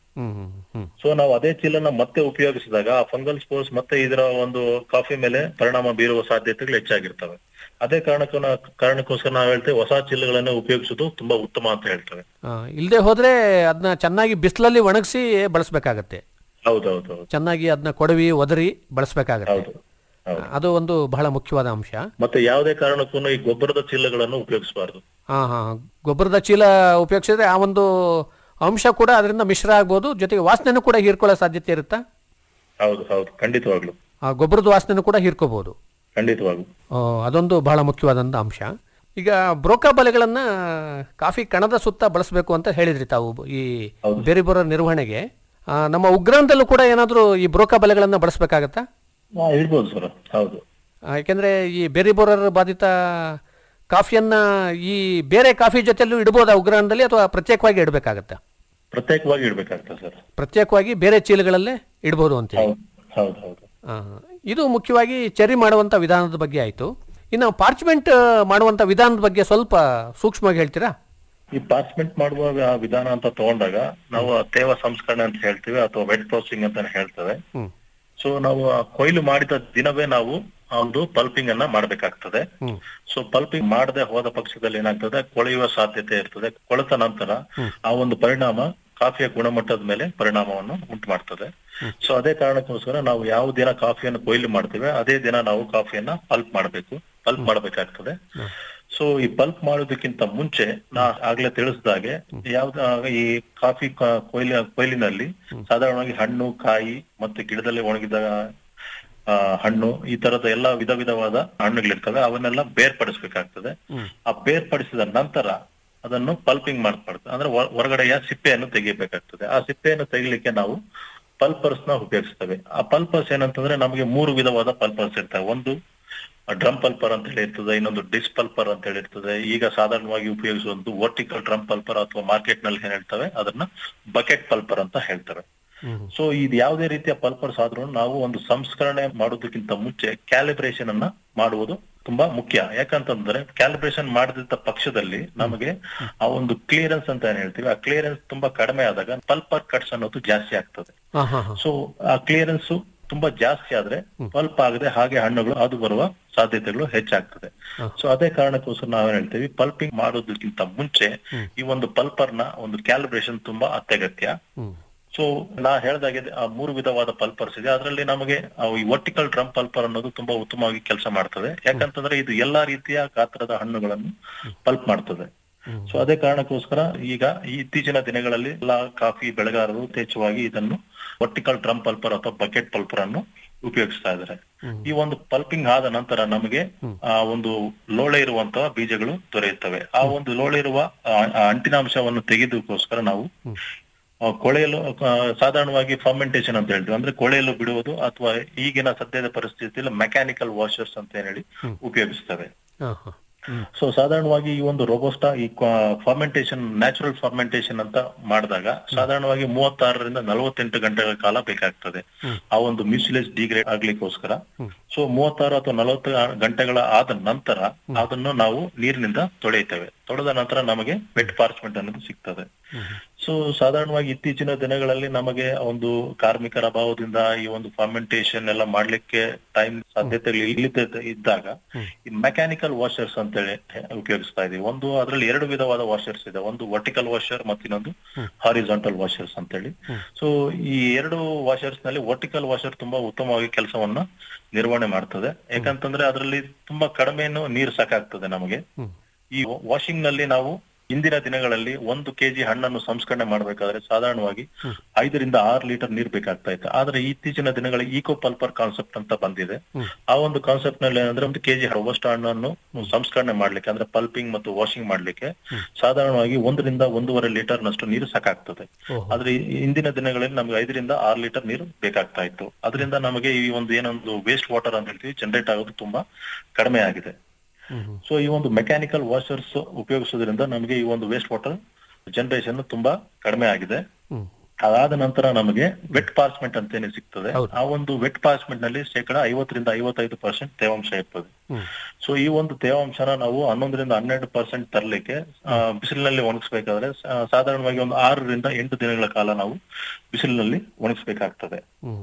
ಸೊ ನಾವು ಅದೇ ಚೀಲನ ಮತ್ತೆ ಉಪಯೋಗಿಸಿದಾಗ ಆ ಫಂಗಲ್ ಸ್ಪೋರ್ಸ್ ಮತ್ತೆ ಇದರ ಒಂದು ಕಾಫಿ ಮೇಲೆ ಪರಿಣಾಮ ಬೀರುವ ಸಾಧ್ಯತೆಗಳು ಹೆಚ್ಚಾಗಿರ್ತವೆ ಅದೇ ಕಾರಣಕ್ಕೂ ನಾ- ಕಾರಣಕ್ಕೋಸ್ಕರ ನಾವು ಹೇಳ್ತೇವೆ ಹೊಸ ಚೀಲಗಳನ್ನ ಉಪಯೋಗಿಸೋದು ತುಂಬಾ ಉತ್ತಮ ಅಂತ ಹೇಳ್ತೇವೆ ಆ, ಇಲ್ದೇ ಹೋದ್ರೆ ಅದನ್ನ ಚೆನ್ನಾಗಿ ಬಿಸಿಲಲ್ಲಿ ಒಣಗಿಸಿ ಬಳಸಬೇಕಾಗತ್ತೆ ಹೌದೌದು ಚೆನ್ನಾಗಿ ಅದನ್ನ ಕೊಡವಿ ಒದರಿ ಬಳಸಬೇಕಾಗತ್ತೆ ಅದು ಒಂದು ಬಹಳ ಮುಖ್ಯವಾದ ಅಂಶ ಮತ್ತೆ ಯಾವುದೇ ಕಾರಣಕ್ಕೂ ಈ ಗೊಬ್ಬರದ ಚೀಲಗಳನ್ನು ಉಪಯೋಗಿಸಬಾರ್ದು ಹಾ ಹಾ ಗೊಬ್ಬರದ ಚೀಲ ಉಪಯೋಗಿಸಿದ್ರೆ ಆ ಒಂದು ಅಂಶ ಕೂಡ ಅದರಿಂದ ಮಿಶ್ರ ಆಗ್ಬೋದು ಜೊತೆಗೆ ವಾಸನೆನೂ ಕೂಡ ಹೀರ್ಕೊಳ್ಳೋ ಸಾಧ್ಯತೆ ಇರುತ್ತಾ ಹೌದು ಹೌದು ಖಂಡಿತವಾಗ್ಲು ಆ ಗೊಬ್ಬರದ ವಾಸನೆನೂ ಕೂಡ ಹೀರ್ಕೋಬಹುದು ಖಂಡಿತವಾಗ್ಲು ಆ, ಅದೊಂದು ಬಹಳ ಮುಖ್ಯವಾದಂಥ ಅಂಶ ಈಗ ಬ್ರೋಕಾ ಬಲೆಗಳನ್ನ ಕಾಫಿ ಕಣದ ಸುತ್ತ ಬಳಸಬೇಕು ಅಂತ ಹೇಳಿದ್ರಿ ತಾವು ಈ ಬೇರೆ ಬರೋ ನಿರ್ವಹಣೆಗೆ ಆ, ನಮ್ಮ ಉಗ್ರಾಣದಲ್ಲೂ ಕೂಡ ಏನಾದರೂ ಈ ಬ್ರೋಕಾ ಬಲೆಗಳನ್ನ ಬಳಸಬೇಕಾಗತ್ತಾ ಹಾ, ಇಡ್ಬೋದು ಸರ್ ಹೌದು ಯಾಕೆಂದ್ರೆ ಈ ಬೇರೆ ಬೋರರ್ ಬಾಧಿತ ಕಾಫಿಯನ್ನ ಈ ಬೇರೆ ಕಾಫಿ ಜೊತೆಲೂ ಇಡ್ಬೋದಾ ಉಗ್ರಾಣದಲ್ಲಿ ಅಥವಾ ಪ್ರತ್ಯೇಕವಾಗಿ ಇಡಬೇಕಾಗತ್ತಾ ಪ್ರತ್ಯೇಕವಾಗಿ ಇಡ್ಬೇಕಾಗ್ತದೆ ಸರ್ ಪ್ರತ್ಯೇಕವಾಗಿ ಬೇರೆ ಚೀಲಗಳಲ್ಲೇ ಇಡ್ಬೋದು ಅಂತೇಳಿ ಹೌದು ಹೌದು ಆ, ಇದು ಮುಖ್ಯವಾಗಿ ಚೆರಿ ಮಾಡುವಂತ ವಿಧಾನದ ಬಗ್ಗೆ ಆಯ್ತು ಇನ್ನು ಪಾರ್ಚ್ಮೆಂಟ್ ಮಾಡುವಂತ ವಿಧಾನದ ಬಗ್ಗೆ ಸ್ವಲ್ಪ ಸೂಕ್ಷ್ಮವಾಗಿ ಹೇಳ್ತೀರಾ ಈ ಪಾರ್ಚ್ಮೆಂಟ್ ಮಾಡುವ ಆ ವಿಧಾನ ಅಂತ ತಗೊಂಡಾಗ ನಾವು ಆ ತೇವ ಸಂಸ್ಕರಣೆ ಅಂತ ಹೇಳ್ತೀವಿ ಅಥವಾ ವೆಟ್ ಪ್ರೊಸೆಸಿಂಗ್ ಅಂತಾನೆ ಹೇಳ್ತೇವೆ ಹ್ಮ್. ಸೊ ನಾವು ಆ ಕೊಯ್ಲು ಮಾಡಿದ ದಿನವೇ ನಾವು ಆ ಒಂದು ಪಲ್ಪಿಂಗ್ ಅನ್ನ ಮಾಡ್ಬೇಕಾಗ್ತದೆ ಸೊ ಪಲ್ಪಿಂಗ್ ಮಾಡದೆ ಹೋದ ಪಕ್ಷದಲ್ಲಿ ಏನಾಗ್ತದೆ ಕೊಳೆಯುವ ಸಾಧ್ಯತೆ ಇರ್ತದೆ ಕೊಳೆತ ನಂತರ ಆ ಒಂದು ಪರಿಣಾಮ ಕಾಫಿಯ ಗುಣಮಟ್ಟದ ಮೇಲೆ ಪರಿಣಾಮವನ್ನು ಉಂಟು ಮಾಡ್ತದೆ ಸೊ ಅದೇ ಕಾರಣಕ್ಕೋಸ್ಕರ ನಾವು ಯಾವ ದಿನ ಕಾಫಿಯನ್ನು ಕೊಯ್ಲು ಮಾಡ್ತೇವೆ ಅದೇ ದಿನ ನಾವು ಕಾಫಿಯನ್ನ ಪಲ್ಪ್ ಮಾಡಬೇಕು ಪಲ್ಪ್ ಮಾಡಬೇಕಾಗ್ತದೆ ಸೊ ಈ ಪಲ್ಪ್ ಮಾಡೋದಕ್ಕಿಂತ ಮುಂಚೆ ನಾ ಆಗ್ಲೇ ತಿಳಿಸಿದಾಗೆ ಯಾವ್ದ ಈ ಕಾಫಿ ಕ- ಕೊಯ್ಲು ಕೊಯ್ಲಿನಲ್ಲಿ ಸಾಧಾರಣವಾಗಿ ಹಣ್ಣು ಕಾಯಿ ಮತ್ತೆ ಗಿಡದಲ್ಲಿ ಒಣಗಿದ ಆ, ಹಣ್ಣು ಈ ತರದ ಎಲ್ಲ ವಿಧ ವಿಧವಾದ ಹಣ್ಣುಗಳಿರ್ತವೆ ಅವನ್ನೆಲ್ಲ ಬೇರ್ಪಡಿಸ್ಬೇಕಾಗ್ತದೆ ಆ ಬೇರ್ಪಡಿಸಿದ ನಂತರ ಅದನ್ನು ಪಲ್ಪಿಂಗ್ ಮಾಡ್ಬಾರ್ದು ಅಂದ್ರೆ ಹೊ- ಹೊರಗಡೆಯ ಸಿಪ್ಪೆಯನ್ನು ತೆಗಿಬೇಕಾಗ್ತದೆ ಆ ಸಿಪ್ಪೆಯನ್ನು ತೆಗಿಲಿಕ್ಕೆ ನಾವು ಪಲ್ಪರ್ಸ್ ನ ಉಪಯೋಗಿಸ್ತೇವೆ ಆ ಪಲ್ಪರ್ಸ್ ಏನಂತಂದ್ರೆ ನಮಗೆ ಮೂರು ವಿಧವಾದ ಪಲ್ಪರ್ಸ್ ಇರ್ತವೆ ಒಂದು ಡ್ರಮ್ ಪಲ್ಪರ್ ಅಂತ ಹೇಳಿ ಇರ್ತದೆ ಇನ್ನೊಂದು ಡಿಸ್ ಪಲ್ಪರ್ ಅಂತ ಹೇಳಿ ಇರ್ತದೆ ಈಗ ಸಾಧಾರಣವಾಗಿ ಉಪಯೋಗಿಸುವಂತ ವರ್ಟಿಕಲ್ ಡ್ರಮ್ ಪಲ್ಪರ್ ಅಥವಾ ಮಾರ್ಕೆಟ್ ನಲ್ಲಿ ಏನ್ ಹೇಳ್ತವೆ ಅದನ್ನ ಬಕೆಟ್ ಪಲ್ಪರ್ ಅಂತ ಹೇಳ್ತಾರೆ ಸೊ ಇದು ಯಾವುದೇ ರೀತಿಯ ಪಲ್ಪರ್ಸ್ ಆದ್ರೂ ನಾವು ಒಂದು ಸಂಸ್ಕರಣೆ ಮಾಡೋದಕ್ಕಿಂತ ಮುಂಚೆ ಕ್ಯಾಲಿಬ್ರೇಷನ್ ಅನ್ನ ಮಾಡುವುದು ತುಂಬಾ ಮುಖ್ಯ ಯಾಕಂತಂದ್ರೆ ಕ್ಯಾಲಿಬ್ರೇಷನ್ ಮಾಡದಿದ್ದ ಪಕ್ಷದಲ್ಲಿ ನಮಗೆ ಆ ಒಂದು ಕ್ಲಿಯರೆನ್ಸ್ ಅಂತ ಏನ್ ಹೇಳ್ತೀವಿ ಆ ಕ್ಲಿಯರೆನ್ಸ್ ತುಂಬಾ ಕಡಿಮೆ ಆದಾಗ ಪಲ್ಪರ್ ಕಟ್ಸ್ ಅನ್ನೋದು ಜಾಸ್ತಿ ಆಗ್ತದೆ ಹಾ ಹಾ ಹಾ ಸೊ ಆ ಕ್ಲಿಯರೆನ್ಸ್ ತುಂಬಾ ಜಾಸ್ತಿ ಆದ್ರೆ ಪಲ್ಪ್ ಆಗದೆ ಹಾಗೆ ಹಣ್ಣುಗಳು ಅದು ಬರುವ ಸಾಧ್ಯತೆಗಳು ಹೆಚ್ಚಾಗ್ತದೆ ಸೊ ಅದೇ ಕಾರಣಕ್ಕೋಸ್ಕರ ನಾವೇನ್ ಹೇಳ್ತೀವಿ ಪಲ್ಪಿಂಗ್ ಮಾಡೋದಕ್ಕಿಂತ ಮುಂಚೆ ಈ ಒಂದು ಪಲ್ಪರ್ ನ ಒಂದು ಕ್ಯಾಲಿಬ್ರೇಷನ್ ತುಂಬಾ ಅತ್ಯಗತ್ಯ ಸೊ ನಾ ಹೇಳ್ದಾಗೆ ಆ ಮೂರು ವಿಧವಾದ ಪಲ್ಪರ್ಸ್ ಇದೆ ಅದರಲ್ಲಿ ನಮಗೆ ಆ ಈ ವರ್ಟಿಕಲ್ ಡ್ರಮ್ ಪಲ್ಪರ್ ಅನ್ನೋದು ತುಂಬಾ ಉತ್ತಮವಾಗಿ ಕೆಲಸ ಮಾಡ್ತದೆ ಯಾಕಂತಂದ್ರೆ ಇದು ಎಲ್ಲಾ ರೀತಿಯ ಗಾತ್ರದ ಹಣ್ಣುಗಳನ್ನು ಪಲ್ಪ್ ಮಾಡ್ತದೆ ಸೊ ಅದೇ ಕಾರಣಕ್ಕೋಸ್ಕರ ಈಗ ಈ ಇತ್ತೀಚಿನ ದಿನಗಳಲ್ಲಿ ಎಲ್ಲಾ ಕಾಫಿ ಬೆಳೆಗಾರರು ಯಥೇಚ್ಛವಾಗಿ ಇದನ್ನು ವರ್ಟಿಕಲ್ ಡ್ರಮ್ ಪಲ್ಪರ್ ಅಥವಾ ಬಕೆಟ್ ಪಲ್ಪರ್ ಅನ್ನು ಉಪಯೋಗಿಸ್ತಾ ಇದ್ದಾರೆ ಈ ಒಂದು ಪಲ್ಪಿಂಗ್ ಆದ ನಂತರ ನಮಗೆ ಆ ಒಂದು ಲೋಳೆ ಇರುವಂತಹ ಬೀಜಗಳು ದೊರೆಯುತ್ತವೆ ಆ ಒಂದು ಲೋಳೆ ಇರುವ ಆ ಆ ಅಂಟಿನಾಂಶವನ್ನು ತೆಗೆದಕ್ಕೋಸ್ಕರ ನಾವು ಆ, ಕೊಳೆಯಲು ಆ, ಸಾಧಾರಣವಾಗಿ ಫರ್ಮೆಂಟೇಶನ್ ಅಂತ ಹೇಳ್ತೀವಿ ಅಂದ್ರೆ ಕೊಳೆಯಲು ಬಿಡುವುದು ಅಥವಾ ಈಗಿನ ಸದ್ಯದ ಪರಿಸ್ಥಿತಿಯಲ್ಲಿ ಮೆಕ್ಯಾನಿಕಲ್ ವಾಷರ್ಸ್ ಅಂತ ಏನ್ ಹೇಳಿ ಉಪಯೋಗಿಸ್ತವೆ ಹಾ ಹಾ ಸೊ ಸಾಧಾರಣವಾಗಿ ಈ ಒಂದು ರೋಬೋಸ್ಟಾ ಈ ಫರ್ಮೆಂಟೇಶನ್ ನ್ಯಾಚುರಲ್ ಫರ್ಮೆಂಟೇಶನ್ ಅಂತ ಮಾಡಿದಾಗ ಸಾಧಾರಣವಾಗಿ ಮೂವತ್ತಾರರಿಂದ ನಲವತ್ತೆಂಟು ಗಂಟೆಗಳ ಕಾಲ ಬೇಕಾಗ್ತದೆ ಆ ಒಂದು ಮ್ಯೂಸಿಲೇಜ್ ಡಿಗ್ರೇಡ್ ಆಗ್ಲಿಕ್ಕೋಸ್ಕರ ಸೊ ಮೂವತ್ತಾರು ಅಥವಾ ನಲವತ್ತು ಗಂಟೆಗಳ ಆದ ನಂತರ ಅದನ್ನು ನಾವು ನೀರಿನಿಂದ ತೊಳೆಯುತ್ತೇವೆ ತೊಳೆದ ನಂತರ ನಮಗೆ ವೆಟ್ ಪಾರ್ಚ್ಮೆಂಟ್ ಅನ್ನೋದು ಸಿಗ್ತದೆ ಸೊ ಸಾಧಾರಣವಾಗಿ ಇತ್ತೀಚಿನ ದಿನಗಳಲ್ಲಿ ನಮಗೆ ಒಂದು ಕಾರ್ಮಿಕರ ಅಭಾವದಿಂದ ಈ ಒಂದು ಫರ್ಮೆಂಟೇಶನ್ ಎಲ್ಲ ಮಾಡ್ಲಿಕ್ಕೆ ಟೈಮ್ ಸಾಧ್ಯತೆಗಳು ಇಲ್ಲದೆ ಇದ್ದಾಗ ಈ ಮೆಕ್ಯಾನಿಕಲ್ ವಾಷರ್ಸ್ ಅಂತೇಳಿ ಉಪಯೋಗಿಸ್ತಾ ಇದೀವಿ ಒಂದು ಅದರಲ್ಲಿ ಎರಡು ವಿಧವಾದ ವಾಷರ್ಸ್ ಇದೆ ಒಂದು ವರ್ಟಿಕಲ್ ವಾಷರ್ ಮತ್ತು ಇನ್ನೊಂದು ಹಾರಿಜಾಂಟಲ್ ವಾಷರ್ಸ್ ಅಂತೇಳಿ ಸೊ ಈ ಎರಡು ವಾಷರ್ಸ್ ನಲ್ಲಿ ವರ್ಟಿಕಲ್ ವಾಷರ್ ತುಂಬಾ ಉತ್ತಮವಾಗಿ ಕೆಲಸವನ್ನ ನಿರ್ವಹಣೆ ಮಾಡ್ತದೆ ಯಾಕಂತಂದ್ರೆ ಅದರಲ್ಲಿ ತುಂಬಾ ಕಡಿಮೆನು ನೀರು ಸಾಕಾಗ್ತದೆ ನಮಗೆ ಈ ವಾಷಿಂಗ್ ನಲ್ಲಿ ನಾವು ಇಂದಿನ ದಿನಗಳಲ್ಲಿ ಒಂದು ಕೆಜಿ ಹಣ್ಣನ್ನು ಸಂಸ್ಕರಣೆ ಮಾಡಬೇಕಾದ್ರೆ ಸಾಧಾರಣವಾಗಿ ಐದರಿಂದ ಆರು ಲೀಟರ್ ನೀರು ಬೇಕಾಗ್ತಾ ಇತ್ತು ಆದ್ರೆ ಇತ್ತೀಚಿನ ದಿನಗಳ ಈಕೋ ಪಲ್ಪರ್ ಕಾನ್ಸೆಪ್ಟ್ ಅಂತ ಬಂದಿದೆ ಆ ಒಂದು ಕಾನ್ಸೆಪ್ಟ್ ನಲ್ಲಿ ಏನಂದ್ರೆ ಒಂದು ಕೆಜಿ ರೋಬಸ್ಟ್ ಹಣ್ಣನ್ನು ಸಂಸ್ಕರಣೆ ಮಾಡ್ಲಿಕ್ಕೆ ಅಂದ್ರೆ ಪಲ್ಪಿಂಗ್ ಮತ್ತು ವಾಷಿಂಗ್ ಮಾಡ್ಲಿಕ್ಕೆ ಸಾಧಾರಣವಾಗಿ ಒಂದರಿಂದ ಒಂದೂವರೆ ಲೀಟರ್ ನಷ್ಟು ನೀರು ಸಾಕಾಗ್ತದೆ ಆದ್ರೆ ಈ- ಇಂದಿನ ದಿನಗಳಲ್ಲಿ ನಮ್ಗೆ ಐದರಿಂದ ಆರು ಲೀಟರ್ ನೀರು ಬೇಕಾಗ್ತಾ ಇತ್ತು ಅದರಿಂದ ನಮಗೆ ಈ ಒಂದು ಏನೊಂದು ವೇಸ್ಟ್ ವಾಟರ್ ಅಂತ ಹೇಳ್ತೀವಿ ಜನರೇಟ್ ಆಗೋದು ತುಂಬಾ ಕಡಿಮೆ ಆಗಿದೆ ಸೊ ಈ ಒಂದು ಮೆಕ್ಯಾನಿಕಲ್ ವಾಷರ್ಸ್ ಉಪಯೋಗಿಸೋದ್ರಿಂದ ನಮಗೆ ಈ ಒಂದು ವೇಸ್ಟ್ ವಾಟರ್ ಜನರೇಷನ್ ತುಂಬಾ ಕಡಿಮೆ ಆಗಿದೆ ಅದಾದ ನಂತರ ನಮಗೆ ವೆಟ್ ಪಾರ್ಚ್ಮೆಂಟ್ ಅಂತೇನೆ ಸಿಗ್ತದೆ ಆ ಒಂದು ವೆಟ್ ಪಾರ್ಚ್ಮೆಂಟ್ ನಲ್ಲಿ ಶೇಕಡ ಐವತ್ತರಿಂದ ಐವತ್ತೈದು ಪರ್ಸೆಂಟ್ ತೇವಾಂಶ ಇರ್ತದೆ ಸೊ ಈ ಒಂದು ತೇವಾಂಶನ ನಾವು ಹನ್ನೊಂದರಿಂದ ಹನ್ನೆರಡು ಪರ್ಸೆಂಟ್ ತರಲಿಕ್ಕೆ ಬಿಸಿಲಿನಲ್ಲಿ ಒಣಗಿಸ್ಬೇಕಾದ್ರೆ ಸಾ- ಸಾಧಾರಣವಾಗಿ ಒಂದು ಆರರಿಂದ ಎಂಟು ದಿನಗಳ ಕಾಲ ನಾವು ಬಿಸಿಲಿನಲ್ಲಿ ಒಣಗಿಸ್ಬೇಕಾಗ್ತದೆ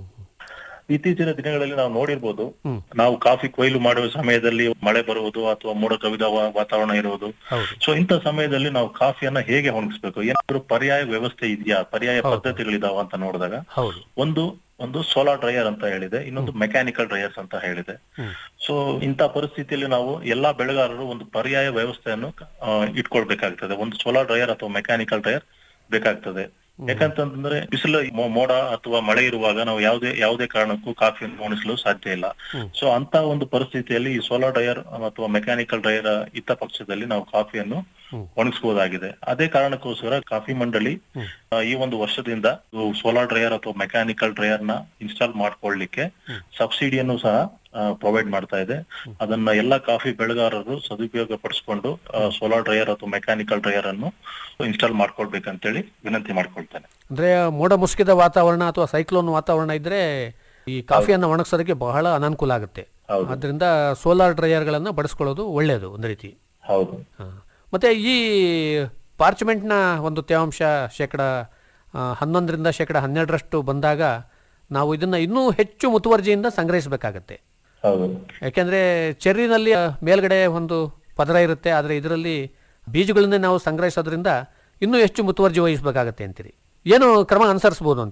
ಇತ್ತೀಚಿನ ದಿನಗಳಲ್ಲಿ ನಾವು ನೋಡಿರ್ಬೋದು ನಾವು ಕಾಫಿ ಕೊಯ್ಲು ಮಾಡುವ ಸಮಯದಲ್ಲಿ ಮಳೆ ಬರುವುದು ಅಥವಾ ಮೋಡ ಕವಿದ ವಾ- ವಾತಾವರಣ ಇರುವುದು ಸೊ ಇಂಥ ಸಮಯದಲ್ಲಿ ನಾವು ಕಾಫಿಯನ್ನ ಹೇಗೆ ಒಣಗಿಸ್ಬೇಕು ಏನಾದ್ರು ಪರ್ಯಾಯ ವ್ಯವಸ್ಥೆ ಇದೆಯಾ ಪರ್ಯಾಯ ಪದ್ಧತಿಗಳಿದಾವ ಅಂತ ನೋಡಿದಾಗ ಹೌದು ಒಂದು ಒಂದು ಸೋಲಾರ್ ಡ್ರೈಯರ್ ಅಂತ ಹೇಳಿದೆ ಇನ್ನೊಂದು ಮೆಕ್ಯಾನಿಕಲ್ ಡ್ರೈಯರ್ಸ್ ಅಂತ ಹೇಳಿದೆ ಸೊ ಇಂಥ ಪರಿಸ್ಥಿತಿಯಲ್ಲಿ ನಾವು ಎಲ್ಲಾ ಬೆಳೆಗಾರರು ಒಂದು ಪರ್ಯಾಯ ವ್ಯವಸ್ಥೆಯನ್ನು ಆ, ಇಟ್ಕೊಳ್ಬೇಕಾಗ್ತದೆ ಒಂದು ಸೋಲಾರ್ ಡ್ರೈಯರ್ ಅಥವಾ ಮೆಕ್ಯಾನಿಕಲ್ ಡ್ರೈಯರ್ ಬೇಕಾಗ್ತದೆ ಯಾಕಂತಂದ್ರೆ ಬಿಸಿಲು ಮೋ- ಮೋಡ ಅಥವಾ ಮಳೆ ಇರುವಾಗ ನಾವು ಯಾವುದೇ ಯಾವುದೇ ಕಾರಣಕ್ಕೂ ಕಾಫಿಯನ್ನು ಒಣಗಿಸಲು ಸಾಧ್ಯ ಇಲ್ಲ ಸೊ ಅಂತ ಒಂದು ಪರಿಸ್ಥಿತಿಯಲ್ಲಿ ಈ ಸೋಲಾರ್ ಡ್ರೈಯರ್ ಅಥವಾ ಮೆಕ್ಯಾನಿಕಲ್ ಡ್ರೈಯರ್ ಇದ್ದ ಪಕ್ಷದಲ್ಲಿ ನಾವು ಕಾಫಿಯನ್ನು ಒಣಗಿಸಬಹುದಾಗಿದೆ ಅದೇ ಕಾರಣಕ್ಕೋಸ್ಕರ ಕಾಫಿ ಮಂಡಳಿ ಆ, ಈ ಒಂದು ವರ್ಷದಿಂದ ಸೋಲಾರ್ ಡ್ರೈಯರ್ ಅಥವಾ ಮೆಕ್ಯಾನಿಕಲ್ ಡ್ರೈಯರ್ ನ ಇನ್ಸ್ಟಾಲ್ ಮಾಡ್ಕೊಳ್ಳಿಕ್ಕೆ ಸಬ್ಸಿಡಿಯನ್ನು ಸಹ ಪ್ರೊವೈಡ್ ಮಾಡ್ತಾ ಇದೆ ಅದನ್ನ ಎಲ್ಲಾ ಕಾಫಿ ಬೆಳೆಗಾರರು ಸದುಪಯೋಗ ಪಡಿಸ್ಕೊಂಡು ಸೋಲಾರ್ ಡ್ರೈಯರ್ ಅಥವಾ ಮೆಕ್ಯಾನಿಕಲ್ ಡ್ರೈಯರ್ ಅನ್ನು ಇನ್ಸ್ಟಾಲ್ ಮಾಡ್ಕೊಳ್ಬೇಕಂತೇಳಿ ವಿನಂತಿ ಮಾಡ್ಕೊಳ್ತೇನೆ ಅಂದ್ರೆ ಮೋಡ ಮುಸುಕಿದ ವಾತಾವರಣ ಅಥವಾ ಸೈಕ್ಲೋನ್ ವಾತಾವರಣ ಇದ್ರೆ ಈ ಕಾಫಿಯನ್ನು ಒಣಗಿಸೋದಕ್ಕೆ ಬಹಳ ಅನಾನುಕೂಲ ಆಗುತ್ತೆ ಹೌದು. ಅದರಿಂದ ಸೋಲಾರ್ ಡ್ರೈಯರ್ಗಳನ್ನು ಬಳಸ್ಕೊಳ್ಳೋದು ಒಳ್ಳೆಯದು ಒಂದು ರೀತಿ ಹೌದು ಹಾ. ಮತ್ತೆ ಈ ಪಾರ್ಚ್ಮೆಂಟ್ನ ಒಂದು ತೇವಾಂಶ ಶೇಕಡ ಆ, ಹನ್ನೊಂದರಿಂದ ಶೇಕಡ ಹನ್ನೆರಡರಷ್ಟು ಬಂದಾಗ ನಾವು ಇದನ್ನ ಇನ್ನೂ ಹೆಚ್ಚು ಮುತುವರ್ಜಿಯಿಂದ ಸಂಗ್ರಹಿಸಬೇಕಾಗತ್ತೆ ಹೌದು ಯಾಕೆಂದ್ರೆ ಚೆರ್ರಿನಲ್ಲಿ ಆ, ಮೇಲ್ಗಡೆ ಒಂದು ಪದರ ಇರುತ್ತೆ ಆದರೆ ಇದರಲ್ಲಿ ಬೀಜಗಳನ್ನೇ ನಾವು ಸಂಗ್ರಹಿಸೋದ್ರಿಂದ ಇನ್ನೂ ಹೆಚ್ಚು ಮುತುವರ್ಜಿ ವಹಿಸಬೇಕಾಗತ್ತೆ ಅಂತೀರಿ ಏನು ಕ್ರಮ ಅನುಸರಿಸಬಹುದು ಅಂತೀರಿ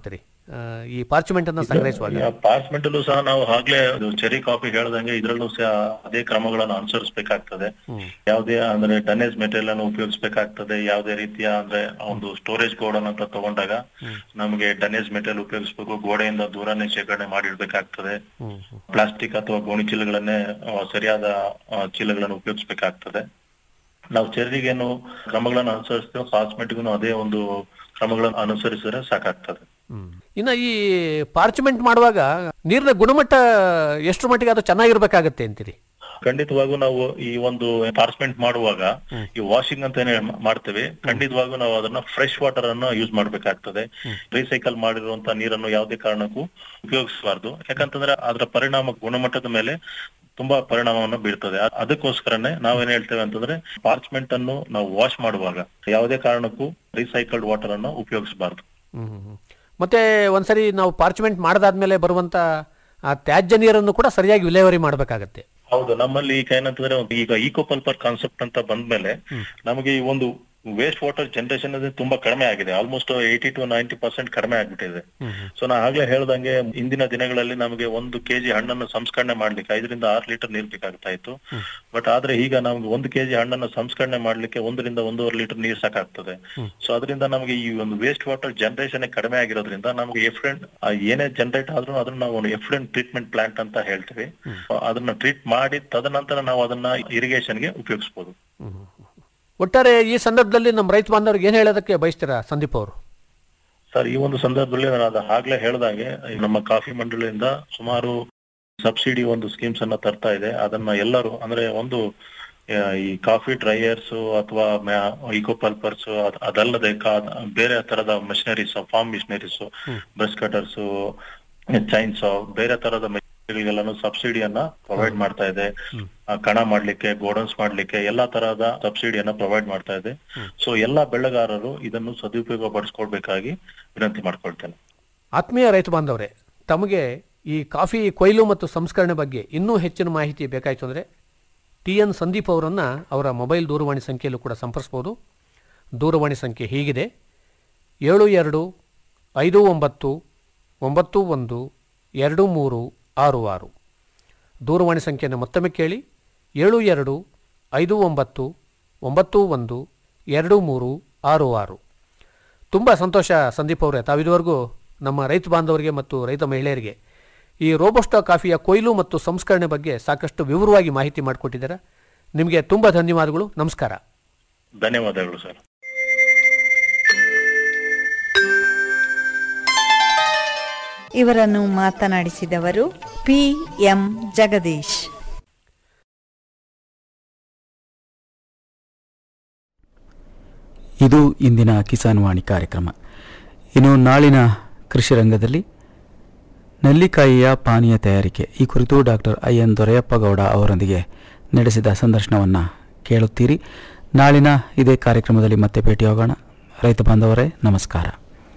ಆ, ಈ ಪಾರ್ಚುಮೆಂಟ್ ಅನ್ನ ಸಂಗ್ರಹಿಸುವಾಗ ಪಾರ್ಸ್ಮೆಂಟ್ ಅಲ್ಲೂ ಸಹ ನಾವು ಆಗ್ಲೇ ಚೆರಿ ಕಾಫಿ ಹೇಳ್ದಂಗೆ ಇದ್ರಲ್ಲೂ ಸಹ ಅದೇ ಕ್ರಮಗಳನ್ನು ಅನುಸರಿಸಬೇಕಾಗ್ತದೆ ಯಾವುದೇ ಅಂದ್ರೆ ಡನೇಜ್ ಮೆಟೀರಿಯಲ್ ಅನ್ನು ಉಪಯೋಗಿಸಬೇಕಾಗ್ತದೆ ಯಾವುದೇ ರೀತಿಯ ಅಂದ್ರೆ ಒಂದು ಸ್ಟೋರೇಜ್ ಗೋಡನ್ ಅಂತ ತಗೊಂಡಾಗ ನಮಗೆ ಡನೇಜ್ ಮೆಟೀರಿಯಲ್ ಉಪಯೋಗಿಸಬೇಕು ಗೋಡೆಯಿಂದ ದೂರನೇ ಶೇಖರಣೆ ಮಾಡಿಡ್ಬೇಕಾಗ್ತದೆ ಪ್ಲಾಸ್ಟಿಕ್ ಅಥವಾ ಗೋಣಿ ಚೀಲಗಳನ್ನೇ ಆ, ಸರಿಯಾದ ಆ, ಚೀಲಗಳನ್ನು ಉಪಯೋಗಿಸಬೇಕಾಗ್ತದೆ ನಾವು ಚೆರ್ರಿಗೇನು ಕ್ರಮಗಳನ್ನು ಅನುಸರಿಸ್ತೇವೆ ಪಾರ್ಸ್ಮೆಂಟ್ಗೂ ಅದೇ ಒಂದು ಕ್ರಮಗಳನ್ನು ಅನುಸರಿಸಿದ್ರೆ ಸಾಕಾಗ್ತದೆ ಇನ್ನ ಈ ಪಾರ್ಚುಮೆಂಟ್ ಮಾಡುವಾಗ ನೀರಿನ ಗುಣಮಟ್ಟ ಎಷ್ಟು ಮಟ್ಟಿಗೆ ಅದು ಚೆನ್ನಾಗಿರ್ಬೇಕಾಗತ್ತೆ ಅಂತೀರಿ ಖಂಡಿತವಾಗೂ ನಾವು ಈ ಒಂದು ಪಾರ್ಸ್ಮೆಂಟ್ ಮಾಡುವಾಗ ಈ ವಾಷಿಂಗ್ ಅಂತ ಏನ್ ಹೇಳ್- ಮಾಡ್ತೇವೆ ಖಂಡಿತವಾಗೂ ನಾವು ಅದನ್ನ ಫ್ರೆಶ್ ವಾಟರ್ ಅನ್ನು ಯೂಸ್ ಮಾಡ್ಬೇಕಾಗ್ತದೆ ರೀಸೈಕಲ್ ಮಾಡಿರುವಂತ ನೀರನ್ನು ಯಾವುದೇ ಕಾರಣಕ್ಕೂ ಉಪಯೋಗಿಸಬಾರ್ದು ಯಾಕಂತಂದ್ರೆ ಅದರ ಪರಿಣಾಮ ಗುಣಮಟ್ಟದ ಮೇಲೆ ತುಂಬಾ ಪರಿಣಾಮವನ್ನು ಬೀಳ್ತದೆ ಅ- ಅದಕ್ಕೋಸ್ಕರನೇ ನಾವೇನ್ ಹೇಳ್ತೇವೆ ಅಂತಂದ್ರೆ ಪಾರ್ಚ್ಮೆಂಟ್ ಅನ್ನು ನಾವು ವಾಶ್ ಮಾಡುವಾಗ ಯಾವುದೇ ಕಾರಣಕ್ಕೂ ರೀಸೈಕಲ್ಡ್ ವಾಟರ್ ಅನ್ನು ಉಪಯೋಗಿಸಬಾರ್ದು ಮತ್ತೆ ಒಂದ್ಸರಿ ನಾವು ಪಾರ್ಚುಮೆಂಟ್ ಮಾಡದಾದ್ಮೇಲೆ ಬರುವಂತ ಆ ತ್ಯಾಜ್ಯ ನೀರನ್ನು ಕೂಡ ಸರಿಯಾಗಿ ವಿಲೇವಾರಿ ಮಾಡಬೇಕಾಗತ್ತೆ ಹೌದು ನಮ್ಮಲ್ಲಿ ಈಗ ಏನಂತಂದ್ರೆ ಒಂದು ಈಗ ಈಕೋ ಪಲ್ಪರ್ ಕಾನ್ಸೆಪ್ಟ್ ಅಂತ ಬಂದ್ಮೇಲೆ ನಮಗೆ ಈ ಒಂದು ವೇಸ್ಟ್ ವಾಟರ್ ಜನರೇಷನ್ ತುಂಬಾ ಕಡಿಮೆ ಆಗಿದೆ almost eighty to ninety percent ಕಡಿಮೆ ಆಗ್ಬಿಟ್ಟಿದೆ ಸೊ ನಾ ಆಗ್ಲೇ ಹೇಳ್ದಂಗೆ ಇಂದಿನ ದಿನಗಳಲ್ಲಿ ನಮಗೆ ಒಂದು ಕೆಜಿ ಹಣ್ಣನ್ನು ಸಂಸ್ಕರಣೆ ಮಾಡ್ಲಿಕ್ಕೆ ಐದರಿಂದ ಆರು ಲೀಟರ್ ನೀರ್ ಬೇಕಾಗ್ತಾ ಇತ್ತು ಬಟ್ ಆದ್ರೆ ಈಗ ನಮ್ಗೆ ಒಂದು ಕೆಜಿ ಹಣ್ಣನ್ನು ಸಂಸ್ಕರಣೆ ಮಾಡ್ಲಿಕ್ಕೆ ಒಂದರಿಂದ ಒಂದೂವರೆ ಲೀಟರ್ ನೀರ್ ಸಾಕಾಗ್ತದೆ ಸೊ ಅದರಿಂದ ನಮಗೆ ಈ ಒಂದು ವೇಸ್ಟ್ ವಾಟರ್ ಜನರೇಷನ್ ಕಡಿಮೆ ಆಗಿರೋದ್ರಿಂದ ನಮಗೆ ಎಫ್ರೆಂಟ್ ಏನೇ ಜನರೇಟ್ ಆದ್ರೂ ಅದನ್ನ ನಾವು ಒಂದು ಎಫ್ರೆಂಟ್ ಟ್ರೀಟ್ಮೆಂಟ್ ಪ್ಲಾಂಟ್ ಅಂತ ಹೇಳ್ತೀವಿ ಅದನ್ನ ಟ್ರೀಟ್ ಮಾಡಿ ತದನಂತರ ನಾವು ಅದನ್ನ ಇರಿಗೇಷನ್ಗೆ ಉಪಯೋಗಿಸಬಹುದು ಒಟ್ಟಾರೆ ಈ ಸಂದರ್ಭದಲ್ಲಿ ನಮ್ಮ ರೈತ ಬಾಂಧವರಿಗೆ ಏನ್ ಹೇಳೋದಕ್ಕೆ ಬಯಸ್ತೀರಾ ಸಂದೀಪ್ ಅವರು ಸರ್ ಈ ಒಂದು ಸಂದರ್ಭದಲ್ಲಿ ನಾನು ಅದು ಆಗ್ಲೇ ಹೇಳ್ದಾಗೆ ಈ ನಮ್ಮ ಕಾಫಿ ಮಂಡಳಿಯಿಂದ ಸುಮಾರು ಸಬ್ಸಿಡಿ ಒಂದು ಸ್ಕೀಮ್ಸ್ ಅನ್ನ ತರ್ತಾ ಇದೆ ಅದನ್ನ ಎಲ್ಲರೂ ಅಂದ್ರೆ ಒಂದು ಆ, ಈ ಕಾಫಿ ಡ್ರೈಯರ್ಸ್ ಅಥವಾ ಇಕೋ ಪಲ್ಪರ್ಸ್ ಅದಲ್ಲದೆ ಕಾ- ಬೇರೆ ತರದ machineries farm machineries brush cutters chains ಬೇರೆ ತರದ ಮೆಷಿನರಿಗೆಲ್ಲಾನು ಸಬ್ಸಿಡಿಯನ್ನ ಪ್ರೊವೈಡ್ ಮಾಡ್ತಾ ಇದೆ ಆ, ಕಣ ಮಾಡ್ಲಿಕ್ಕೆ ಗೋಡನ್ಸ್ ಮಾಡ್ಲಿಕ್ಕೆ ಎಲ್ಲಾ ತರಹದ ಸಬ್ಸಿಡಿಯನ್ನ ಪ್ರೊವೈಡ್ ಮಾಡ್ತಾ ಇದೆ ಸೊ ಎಲ್ಲಾ ಬೆಳೆಗಾರರು ಇದನ್ನು ಸದುಪಯೋಗ ಪಡಿಸ್ಕೊಳ್ಬೇಕಾಗಿ ವಿನಂತಿ ಮಾಡ್ಕೊಳ್ತೇನೆ ಆತ್ಮೀಯ ರೈತ ಬಾಂಧವರೇ ತಮಗೆ ಈ ಕಾಫಿ ಕೊಯ್ಲು ಮತ್ತು ಸಂಸ್ಕರಣೆ ಬಗ್ಗೆ ಇನ್ನೂ ಹೆಚ್ಚಿನ ಮಾಹಿತಿ ಬೇಕಾಯಿತು ಅಂದರೆ ಟಿ ಎನ್ ಸಂದೀಪ್ ಅವರನ್ನು ಅವರ ಮೊಬೈಲ್ ದೂರವಾಣಿ ಸಂಖ್ಯೆಯಲ್ಲೂ ಕೂಡ ಸಂಪರ್ಸ್ಬೋದು ದೂರವಾಣಿ ಸಂಖ್ಯೆ ಹೀಗಿದೆ ಏಳು ಎರಡು ಐದು ಒಂಬತ್ತು ಒಂಬತ್ತು ಒಂದು ಎರಡು ಮೂರು ಆರು ಆರು ದೂರವಾಣಿ ಸಂಖ್ಯೆಯನ್ನು ಮತ್ತೊಮ್ಮೆ ಕೇಳಿ ಏಳು ಎರಡು ಐದು ಒಂಬತ್ತು ಒಂಬತ್ತು ಒಂದು ಎರಡು ಮೂರು ಆರು ಆರು ತುಂಬ ಸಂತೋಷ ಸಂದೀಪ್ ಅವರೇ ತಾವಿದುವರೆಗೂ ನಮ್ಮ ರೈತ ಬಾಂಧವರಿಗೆ ಮತ್ತು ರೈತ ಮಹಿಳೆಯರಿಗೆ ಈ ರೋಬೋಸ್ಟಾ ಕಾಫಿಯ ಕೊಯ್ಲು ಮತ್ತು ಸಂಸ್ಕರಣೆ ಬಗ್ಗೆ ಸಾಕಷ್ಟು ವಿವರವಾಗಿ ಮಾಹಿತಿ ಮಾಡಿಕೊಟ್ಟಿದ್ದೀರಾ ನಿಮಗೆ ತುಂಬ ಧನ್ಯವಾದಗಳು ನಮಸ್ಕಾರ ಧನ್ಯವಾದಗಳು ಸರ್ ಇವರನ್ನು ಮಾತನಾಡಿಸಿದವರು ಪಿ ಎಂ ಜಗದೀಶ್ ಇದು ಇಂದಿನ ಕಿಸಾನ್ ವಾಣಿ ಕಾರ್ಯಕ್ರಮ ಇನ್ನು ನಾಳಿನ ಕೃಷಿ ರಂಗದಲ್ಲಿ ನೆಲ್ಲಿಕಾಯಿಯ ಪಾನೀಯ ತಯಾರಿಕೆ ಈ ಕುರಿತು doctor I N Doreyappa Gowda ಅವರೊಂದಿಗೆ ನಡೆಸಿದ ಸಂದರ್ಶನವನ್ನು ಕೇಳುತ್ತೀರಿ ನಾಳಿನ ಇದೇ ಕಾರ್ಯಕ್ರಮದಲ್ಲಿ ಮತ್ತೆ ಭೇಟಿಯಾಗೋಣ ರೈತ ಬಾಂಧವರೇ ನಮಸ್ಕಾರ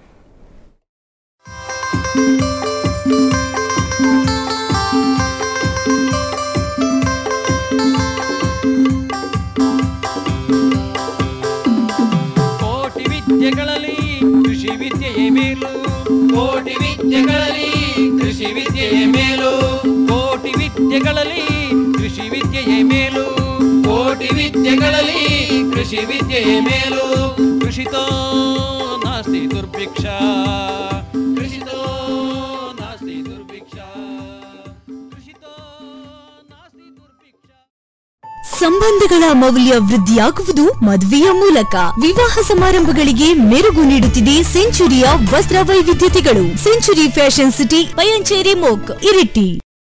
ಕೋಟಿ ವಿದ್ಯೆಗಳಲ್ಲಿ ಕೃಷಿ ವಿದ್ಯೆಯೇ ಮೇಲು ಕೋಟಿ ವಿದ್ಯೆಗಳಲ್ಲಿ ಕೃಷಿ ವಿದ್ಯೆಯೇ ಮೇಲು ಕೋಟಿ ವಿದ್ಯೆಗಳಲ್ಲಿ ಕೃಷಿ ವಿದ್ಯೆಯೇ ಮೇಲು ಕೋಟಿ ವಿದ್ಯೆಗಳಲ್ಲಿ ಕೃಷಿ ವಿದ್ಯೆಯೇ ಮೇಲು ಕೃಷಿತೋ ನಾಸ್ತಿ ದುರ್ಭಿಕ್ಷ ಕೃಷಿತೋ ನಾಸ್ತಿ ದುರ್ಭಿಕ್ಷ ಕೃಷಿತೋ ನಾಸ್ತಿ ದುರ್ಭಿಕ್ಷ ಸಂಬಂಧಗಳ ಮೌಲ್ಯ ವೃದ್ಧಿಯಾಗುವುದು ಮದುವೆಯ ಮೂಲಕ ವಿವಾಹ ಸಮಾರಂಭಗಳಿಗೆ ಮೆರುಗು ನೀಡುತ್ತಿದೆ ಸೆಂಚುರಿಯ ವಸ್ತ್ರ ವೈವಿಧ್ಯತೆಗಳು ಸೆಂಚುರಿ ಫ್ಯಾಷನ್ ಸಿಟಿ ಪಯಂಚೇರಿ ಮೋಕ್ ಇರಿಟಿ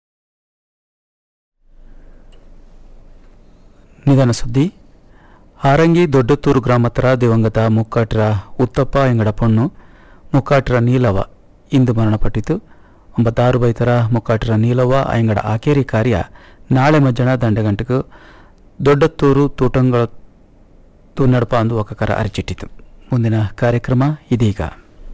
ನಿಧನ ಸುದ್ದಿ ಹಾರಂಗಿ ದೊಡ್ಡತೂರು ಗ್ರಾಮತರ ದಿವಂಗತ ಮುಕ್ಕಾಟ್ರ ಉತ್ತಪ್ಪ ಎಂಗಡ ಪೊಣ್ಣು ಮುಕ್ಕಾಟ್ರ ನೀಲವ ಇಂದು ಮರಣಪಟ್ಟಿತು ಒಂಬತ್ತಾರು ಬೈತರ ಮುಕ್ಕಾಟ್ರ ನೀಲವ ಎಂಗಡ ಆಕೇರಿ ಕಾರ್ಯ ನಾಳೆ ಮಧ್ಯಾಹ್ನ ದಂಡಗಂಟೆಗೂ ದೊಡ್ಡತ್ತೂರು ತೂಟಂಗಳ ತೂನಡಪ ಅಂದು ಒಕ್ಕಕರ ಅರಚಿಟ್ಟಿತು ಮುಂದಿನ ಕಾರ್ಯಕ್ರಮ ಇದೀಗ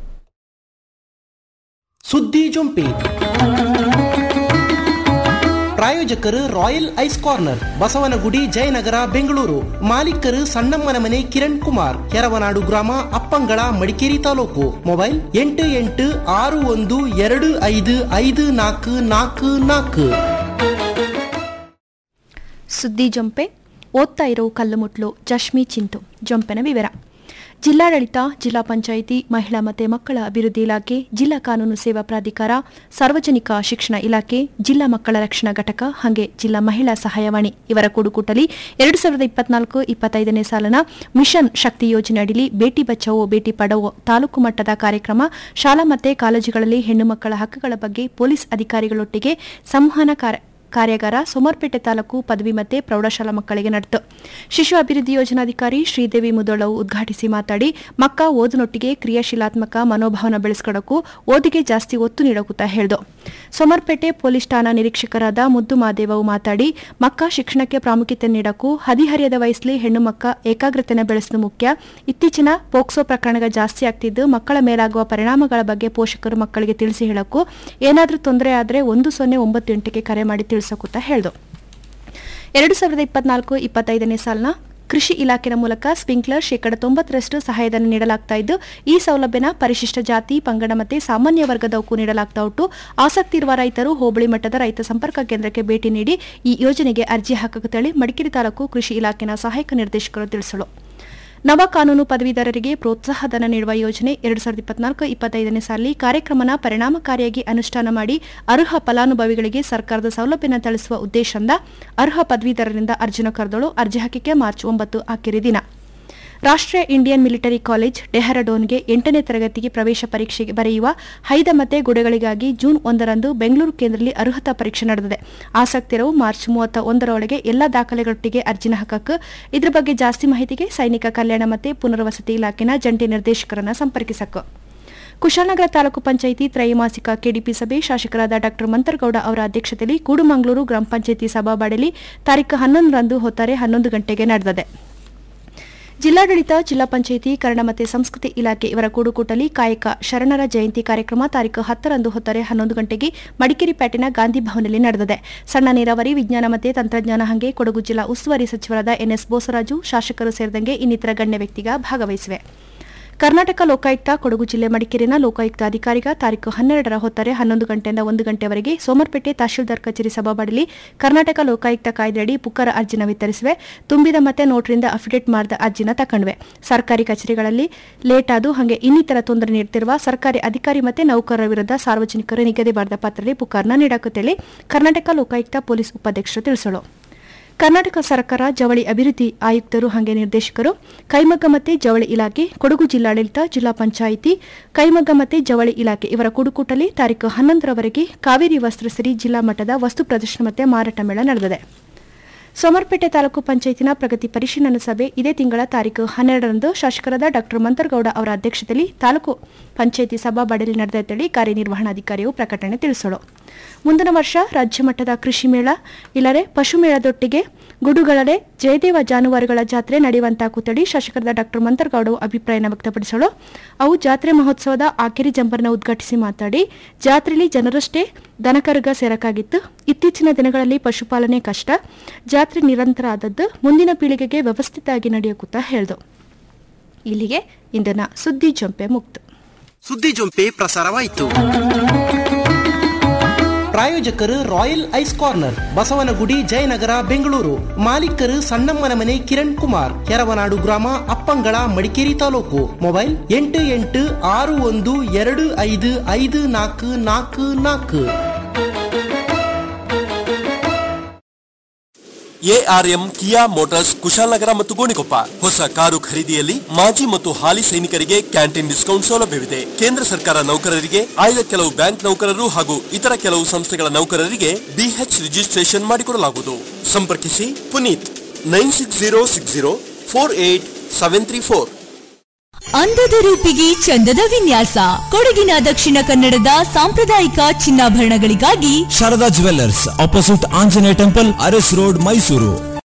ಸುದ್ದಿ ಜೊಂಪಿ ಪ್ರಾಯೋಜಕರು royal ice corner Basavanagudi Jayanagar Bengaluru ಮಾಲೀಕರು ಸಣ್ಣಮ್ಮನ ಮನೆ ಕಿರಣ್ ಕುಮಾರ್ ಕೆರವನಾಡು ಗ್ರಾಮ ಅಪ್ಪಂಗಳ ಮಡಿಕೇರಿ ತಾಲೂಕು ಮೊಬೈಲ್ ಎಂಟು ಎಂಟು ಆರು ಒಂದು ಎರಡು ಐದು ಐದು ನಾಲ್ಕು ನಾಲ್ಕು ನಾಲ್ಕು ಸುದ್ದಿ ಜೊಂಪೆ ಓದ್ತಾ ಇರೋ ಕಲ್ಲುಮುಟ್ಲು ಜಶ್ಮಿ ಚಿಂತು ಜೊಂಪೆನ ವಿವರ ಜಿಲ್ಲಾಡಳಿತ ಜಿಲ್ಲಾ ಪಂಚಾಯಿತಿ ಮಹಿಳಾ ಮತ್ತು ಮಕ್ಕಳ ಅಭಿವೃದ್ಧಿ ಇಲಾಖೆ ಜಿಲ್ಲಾ ಕಾನೂನು ಸೇವಾ ಪ್ರಾಧಿಕಾರ ಸಾರ್ವಜನಿಕ ಶಿಕ್ಷಣ ಇಲಾಖೆ ಜಿಲ್ಲಾ ಮಕ್ಕಳ ರಕ್ಷಣಾ ಘಟಕ ಹಾಗೆ ಜಿಲ್ಲಾ ಮಹಿಳಾ ಸಹಾಯವಾಣಿ ಇವರ ಕೂಡುಕೂಟಲಿ ಎರಡು ಸಾವಿರದ ಇಪ್ಪತ್ನಾಲ್ಕು ಇಪ್ಪತ್ತೈದನೇ ಸಾಲಿನ ಮಿಷನ್ ಶಕ್ತಿ ಯೋಜನೆ ಅಡಿಲಿ ಬೇಟಿ ಬಚಾವೋ ಬೇಟಿ ಪಡವೋ ತಾಲೂಕು ಮಟ್ಟದ ಕಾರ್ಯಕ್ರಮ ಶಾಲಾ ಮತ್ತು ಕಾಲೇಜುಗಳಲ್ಲಿ ಹೆಣ್ಣು ಮಕ್ಕಳ ಹಕ್ಕುಗಳ ಬಗ್ಗೆ ಪೊಲೀಸ್ ಅಧಿಕಾರಿಗಳೊಟ್ಟಿಗೆ ಸಂವಹನ ಕಾರ್ಯ ಕಾರ್ಯಾಗಾರ ಸೋಮರ್ಪೇಟೆ ತಾಲೂಕು ಪದವಿ ಮತ್ತು ಪ್ರೌಢಶಾಲಾ ಮಕ್ಕಳಿಗೆ ನಡೆಯಿತು ಶಿಶು ಅಭಿವೃದ್ಧಿ ಯೋಜನಾಧಿಕಾರಿ ಶ್ರೀದೇವಿ ಮುದೋಳವು ಉದ್ಘಾಟಿಸಿ ಮಾತಾಡಿ ಮಕ್ಕ ಓದಿನೊಟ್ಟಿಗೆ ಕ್ರಿಯಾಶೀಲಾತ್ಮಕ ಮನೋಭಾವನ ಬೆಳೆಸ್ಕೊಡಕ್ಕೂ ಓದಿಗೆ ಜಾಸ್ತಿ ಒತ್ತು ನೀಡೋಕುತ್ತಾ ಹೇಳಿದು ಸೋಮರ್ಪೇಟೆ ಪೊಲೀಸ್ ಠಾಣಾ ನಿರೀಕ್ಷಕರಾದ ಮುದ್ದು ಮಾದೇವವು ಮಾತಾಡಿ ಮಕ್ಕ ಶಿಕ್ಷಣಕ್ಕೆ ಪ್ರಾಮುಖ್ಯತೆ ನೀಡಕ್ಕೂ ಹದಿಹರಿಯದ ವಯಸ್ಸಲ್ಲಿ ಹೆಣ್ಣು ಮಕ್ಕ ಏಕಾಗ್ರತೆನ ಬೆಳೆಸಲು ಮುಖ್ಯ ಇತ್ತೀಚಿನ ಪೋಕ್ಸೋ ಪ್ರಕರಣಗಳು ಜಾಸ್ತಿ ಆಗ್ತಿದ್ದು ಮಕ್ಕಳ ಮೇಲಾಗುವ ಪರಿಣಾಮಗಳ ಬಗ್ಗೆ ಪೋಷಕರು ಮಕ್ಕಳಿಗೆ ತಿಳಿಸಿ ಹೇಳಕ್ಕೂ ಏನಾದರೂ ತೊಂದರೆ ಆದರೆ ಒಂದು ಸೊನ್ನೆ ಒಂಬತ್ತು ಎಂಟಕ್ಕೆ ಕರೆ ಮಾಡಿ ತಿಳಿಸೋಕುತ್ತಾ ಹೇಳ್ದು ಎರಡು ಸಾವಿರದ ಇಪ್ಪತ್ನಾಲ್ಕು ಇಪ್ಪತ್ತೈದನೇ ಸಾಲಿನ ಕೃಷಿ ಇಲಾಖೆಯ ಮೂಲಕ ಸ್ಪ್ರಿಂಕ್ಲರ್ ಶೇಕಡ ತೊಂಬತ್ತರಷ್ಟು ಸಹಾಯಧನ ನೀಡಲಾಗ್ತಾ ಇದ್ದು ಈ ಸೌಲಭ್ಯನ ಪರಿಶಿಷ್ಟ ಜಾತಿ ಪಂಗಡ ಮತ್ತು ಸಾಮಾನ್ಯ ವರ್ಗದವಕ್ಕೂ ನೀಡಲಾಗ್ತಾ ಉಂಟು ಆಸಕ್ತಿ ಇರುವ ರೈತರು ಹೋಬಳಿ ಮಟ್ಟದ ರೈತ ಸಂಪರ್ಕ ಕೇಂದ್ರಕ್ಕೆ ಭೇಟಿ ನೀಡಿ ಈ ಯೋಜನೆಗೆ ಅರ್ಜಿ ಹಾಕುತ್ತೇಳಿ ಮಡಿಕೇರಿ ತಾಲೂಕು ಕೃಷಿ ಇಲಾಖೆನ ಸಹಾಯಕ ನಿರ್ದೇಶಕರು ತಿಳಿಸಲು ನವ ಕಾನೂನು ಪದವೀಧರರಿಗೆ ಪ್ರೋತ್ಸಾಹಧನ ನೀಡುವ ಯೋಜನೆ ಎರಡು ಸಾವಿರದ ಇಪ್ಪತ್ನಾಲ್ಕು ಇಪ್ಪತ್ತೈದನೇ ಸಾಲಿ ಕಾರ್ಯಕ್ರಮನ ಪರಿಣಾಮಕಾರಿಯಾಗಿ ಅನುಷ್ಠಾನ ಮಾಡಿ ಅರ್ಹ ಫಲಾನುಭವಿಗಳಿಗೆ ಸರ್ಕಾರದ ಸೌಲಭ್ಯನ ತಿಳಿಸುವ ಉದ್ದೇಶದಿಂದ ಅರ್ಹ ಪದವೀಧರರಿಂದ ಅರ್ಜಿನ ಕರೆದಳು ಅರ್ಜಿ ಹಾಕಿಕೆ ಮಾರ್ಚ್ ಒಂಬತ್ತು ಆಖರಿ ದಿನ ರಾಷ್ಟ್ರೀಯ ಇಂಡಿಯನ್ ಮಿಲಿಟರಿ ಕಾಲೇಜ್ ಡೆಹರಾಡೋನ್ಗೆ ಎಂಟನೇ ತರಗತಿಗೆ ಪ್ರವೇಶ ಪರೀಕ್ಷೆಗೆ ಬರೆಯುವ ಹೈದ ಮತ್ತೆ ಗುಡೆಗಳಿಗಾಗಿ ಜೂನ್ ಒಂದರಂದು ಬೆಂಗಳೂರು ಕೇಂದ್ರದಲ್ಲಿ ಅರ್ಹತಾ ಪರೀಕ್ಷೆ ನಡೆದಿದೆ ಆಸಕ್ತಿರವು ಮಾರ್ಚ್ ಮೂವತ್ತ ಒಂದರೊಳಗೆ ಎಲ್ಲ ದಾಖಲೆಗಳೊಟ್ಟಿಗೆ ಅರ್ಜಿನ ಹಾಕಕ್ಕೆ ಇದ್ರ ಬಗ್ಗೆ ಜಾಸ್ತಿ ಮಾಹಿತಿಗೆ ಸೈನಿಕ ಕಲ್ಯಾಣ ಮತ್ತು ಪುನರ್ವಸತಿ ಇಲಾಖೆನ ಜಂಟಿ ನಿರ್ದೇಶಕರನ್ನ ಸಂಪರ್ಕಿಸಕ್ಕೆ ಕುಶಾಲನಗರ ತಾಲೂಕು ಪಂಚಾಯಿತಿ ತ್ರೈಮಾಸಿಕ ಕೆಡಿಪಿ ಸಭೆ ಶಾಸಕರಾದ ಡಾ ಮಂತರ್ಗೌಡ ಅವರ ಅಧ್ಯಕ್ಷತೆಯಲ್ಲಿ ಕೂಡುಮಂಗಳೂರು ಗ್ರಾಮ ಪಂಚಾಯಿತಿ ಸಭಾಬಾಡಲಿ ತಾರೀಕು ಹನ್ನೊಂದರಂದು ಹೊತ್ತಾರೆ ಹನ್ನೊಂದು ಗಂಟೆಗೆ ನಡೆದಿದೆ ಜಿಲ್ಲಾಡಳಿತ ಜಿಲ್ಲಾ ಪಂಚಾಯಿತಿ ಕನ್ನಡ ಮತ್ತು ಸಂಸ್ಕೃತಿ ಇಲಾಖೆ ಇವರ ಕೂಡುಕೂಟಲಿ ಕಾಯಕ ಶರಣರ ಜಯಂತಿ ಕಾರ್ಯಕ್ರಮ ತಾರೀಕು ಹತ್ತರಂದು ಹೊತ್ತರೆ ಹನ್ನೊಂದು ಗಂಟೆಗೆ ಮಡಿಕೇರಿ ಪೇಟೆನ ಗಾಂಧಿ ಭವನದಲ್ಲಿ ನಡೆದಿದೆ ಸಣ್ಣ ನೀರಾವರಿ ವಿಜ್ಞಾನ ಮತ್ತು ತಂತ್ರಜ್ಞಾನ ಹಂಗೆ ಕೊಡಗು ಜಿಲ್ಲಾ ಉಸ್ತುವಾರಿ ಸಚಿವರಾದ ಎನ್ಎಸ್ ಬೋಸರಾಜು ಶಾಸಕರು ಸೇರಿದಂಗೆ ಇನ್ನಿತರ ಗಣ್ಯ ವ್ಯಕ್ತಿಗ ಭಾಗವಹಿಸಿವೆ ಕರ್ನಾಟಕ ಲೋಕಾಯುಕ್ತ ಕೊಡಗು ಜಿಲ್ಲೆ ಮಡಿಕೇರಿನ ಲೋಕಾಯುಕ್ತ ಅಧಿಕಾರಿಗ ತಾರೀಕು ಹನ್ನೆರಡರ ಹೊತ್ತರೆ ಹನ್ನೊಂದು ಗಂಟೆಯಿಂದ ಒಂದು ಗಂಟೆವರೆಗೆ ಸೋಮರ್ಪೇಟೆ ತಹಶೀಲ್ದಾರ್ ಕಚೇರಿ ಸಭಾಬಡಲಿ ಕರ್ನಾಟಕ ಲೋಕಾಯುಕ್ತ ಕಾಯ್ದೆಯಡಿ ಪುಕ್ಕರ ಅರ್ಜಿನ ವಿತರಿಸಿವೆ ತುಂಬಿದ ಮತ್ತೆ ನೋಟ್ರಿಂದ ಅಫಿಡೇಟ್ ಮಾಡಿದ ಅರ್ಜಿನ ತಕೊಂಡ್ವೆ ಸರ್ಕಾರಿ ಕಚೇರಿಗಳಲ್ಲಿ ಲೇಟ್ ಆದು ಹಾಗೆ ಇನ್ನಿತರ ತೊಂದರೆ ನೀಡುತ್ತಿರುವ ಸರ್ಕಾರಿ ಅಧಿಕಾರಿ ಮತ್ತು ನೌಕರರ ವಿರುದ್ಧ ಸಾರ್ವಜನಿಕರು ನಿಗದಿ ಮಾಡಿದ ಪತ್ರದಲ್ಲಿ ಪುಕಾರ್ನ ನೀಡಾಕುತ್ತೇಳಿ ಕರ್ನಾಟಕ ಲೋಕಾಯುಕ್ತ ಪೊಲೀಸ್ ಉಪಾಧ್ಯಕ್ಷರು ತಿಳಿಸಲು ಕರ್ನಾಟಕ ಸರ್ಕಾರ ಜವಳಿ ಅಭಿವೃದ್ಧಿ ಆಯುಕ್ತರು ಹಾಗೆ ನಿರ್ದೇಶಕರು ಕೈಮಗ್ಗ ಮತ್ತು ಜವಳಿ ಇಲಾಖೆ ಕೊಡಗು ಜಿಲ್ಲಾಡಳಿತ ಜಿಲ್ಲಾ ಪಂಚಾಯಿತಿ ಕೈಮಗ್ಗ ಮತ್ತು ಜವಳಿ ಇಲಾಖೆ ಇವರ ಕುಡುಕೂಟಲಿ ತಾರೀಕು ಹನ್ನೊಂದರವರೆಗೆ ಕಾವೇರಿ ವಸ್ತ್ರಸಿರಿ ಜಿಲ್ಲಾ ಮಟ್ಟದ ವಸ್ತು ಪ್ರದರ್ಶನ ಮತ್ತು ಮಾರಾಟ ಮೇಳ ನಡೆದಿದೆ ಸೋಮರ್ಪೇಟೆ ತಾಲೂಕು ಪಂಚಾಯತಿನ ಪ್ರಗತಿ ಪರಿಶೀಲನಾ ಸಭೆ ಇದೇ ತಿಂಗಳ ತಾರೀಕು ಹನ್ನೆರಡರಂದು ಶಾಸಕರಾದ ಡಾ ಮಂತರ್ಗೌಡ ಅವರ ಅಧ್ಯಕ್ಷತೆಯಲ್ಲಿ ತಾಲೂಕು ಪಂಚಾಯಿತಿ ಸಭಾಬಾಡಲಿ ನಡೆದಂತೇಳಿ ಕಾರ್ಯನಿರ್ವಹಣಾಧಿಕಾರಿಯು ಪ್ರಕಟಣೆ ತಿಳಿಸಲು ಮುಂದಿನ ವರ್ಷ ರಾಜ್ಯ ಮಟ್ಟದ ಕೃಷಿ ಮೇಳ ಇಲ್ಲರೆ ಪಶು ಮೇಳದೊಟ್ಟಿಗೆ ಗುಡುಗಳಡೆ ಜಯದೇವ ಜಾನುವಾರುಗಳ ಜಾತ್ರೆ ನಡೆಯುವಂತ ಕೂತಡಿ ಶಾಸಕರಾದ ಡಾ ಮಂತರ್ಗೌಡ ಅಭಿಪ್ರಾಯನ ವ್ಯಕ್ತಪಡಿಸಲು ಅವು ಜಾತ್ರೆ ಮಹೋತ್ಸವದ ಆಖರಿ ಜಂಬರ್ನ ಉದ್ಘಾಟಿಸಿ ಮಾತಾಡಿ ಜಾತ್ರೆಯಲ್ಲಿ ಜನರಷ್ಟೇ ದನಕರುಗ ಸೇರಕಾಗಿತ್ತು ಇತ್ತೀಚಿನ ದಿನಗಳಲ್ಲಿ ಪಶುಪಾಲನೆ ಕಷ್ಟ ಜಾತ್ರೆ ನಿರಂತರ ಆದದ್ದು ಮುಂದಿನ ಪೀಳಿಗೆಗೆ ವ್ಯವಸ್ಥಿತವಾಗಿ ನಡೆಯೋಕುತ್ತಾ ಹೇಳ್ದು ಇಲ್ಲಿಗೆ ಇಂದಿನ ಸುದ್ದಿ ಜಂಪೆ ಮುಕ್ತ ಸುದ್ದಿ ಜೊಂಪೆ ಪ್ರಸಾರವಾಯಿತು ಪ್ರಾಯೋಜಕರು royal ice corner Basavanagudi Jayanagar Bengaluru ಮಾಲೀಕರು ಸಣ್ಣಮ್ಮನ ಮನೆ ಕಿರಣ್ ಕುಮಾರ್ ಕೆರವನಾಡು ಗ್ರಾಮ ಅಪ್ಪಂಗಳ ಮಡಿಕೇರಿ ತಾಲೂಕು ಮೊಬೈಲ್ ಎಂಟು ಎಂಟು ಆರು ಒಂದು ಎರಡು ಐದು ಐದು ನಾಲ್ಕು ನಾಲ್ಕು ನಾಲ್ಕು ಎಆರ್ಎಂ ಕಿಯಾ ಮೋಟಾರ್ಸ್ ಕುಶಾಲನಗರ ಮತ್ತು ಗೋಣಿಕೊಪ್ಪ ಹೊಸ ಕಾರು ಖರೀದಿಯಲ್ಲಿ ಮಾಜಿ ಮತ್ತು ಹಾಲಿ ಸೈನಿಕರಿಗೆ ಕ್ಯಾಂಟೀನ್ ಡಿಸ್ಕೌಂಟ್ ಸೌಲಭ್ಯವಿದೆ ಕೇಂದ್ರ ಸರ್ಕಾರ ನೌಕರರಿಗೆ ಆಯ್ದ ಕೆಲವು ಬ್ಯಾಂಕ್ ನೌಕರರು ಹಾಗೂ ಇತರ ಕೆಲವು ಸಂಸ್ಥೆಗಳ ನೌಕರರಿಗೆ ಬಿಎಚ್ ರಿಜಿಸ್ಟ್ರೇಷನ್ ಮಾಡಿಕೊಡಲಾಗುವುದು ಸಂಪರ್ಕಿಸಿ Puneeth nine six zero six zero four eight seven three four ಅಂದದ ರೂಪಿಗೆ ಚಂದದ ವಿನ್ಯಾಸ ಕೊಡಗಿನ ದಕ್ಷಿಣ ಕನ್ನಡದ ಸಾಂಪ್ರದಾಯಿಕ ಚಿನ್ನಾಭರಣಗಳಿಗಾಗಿ Sharada jewellers opposite Anjaneya temple Aras road Mysuru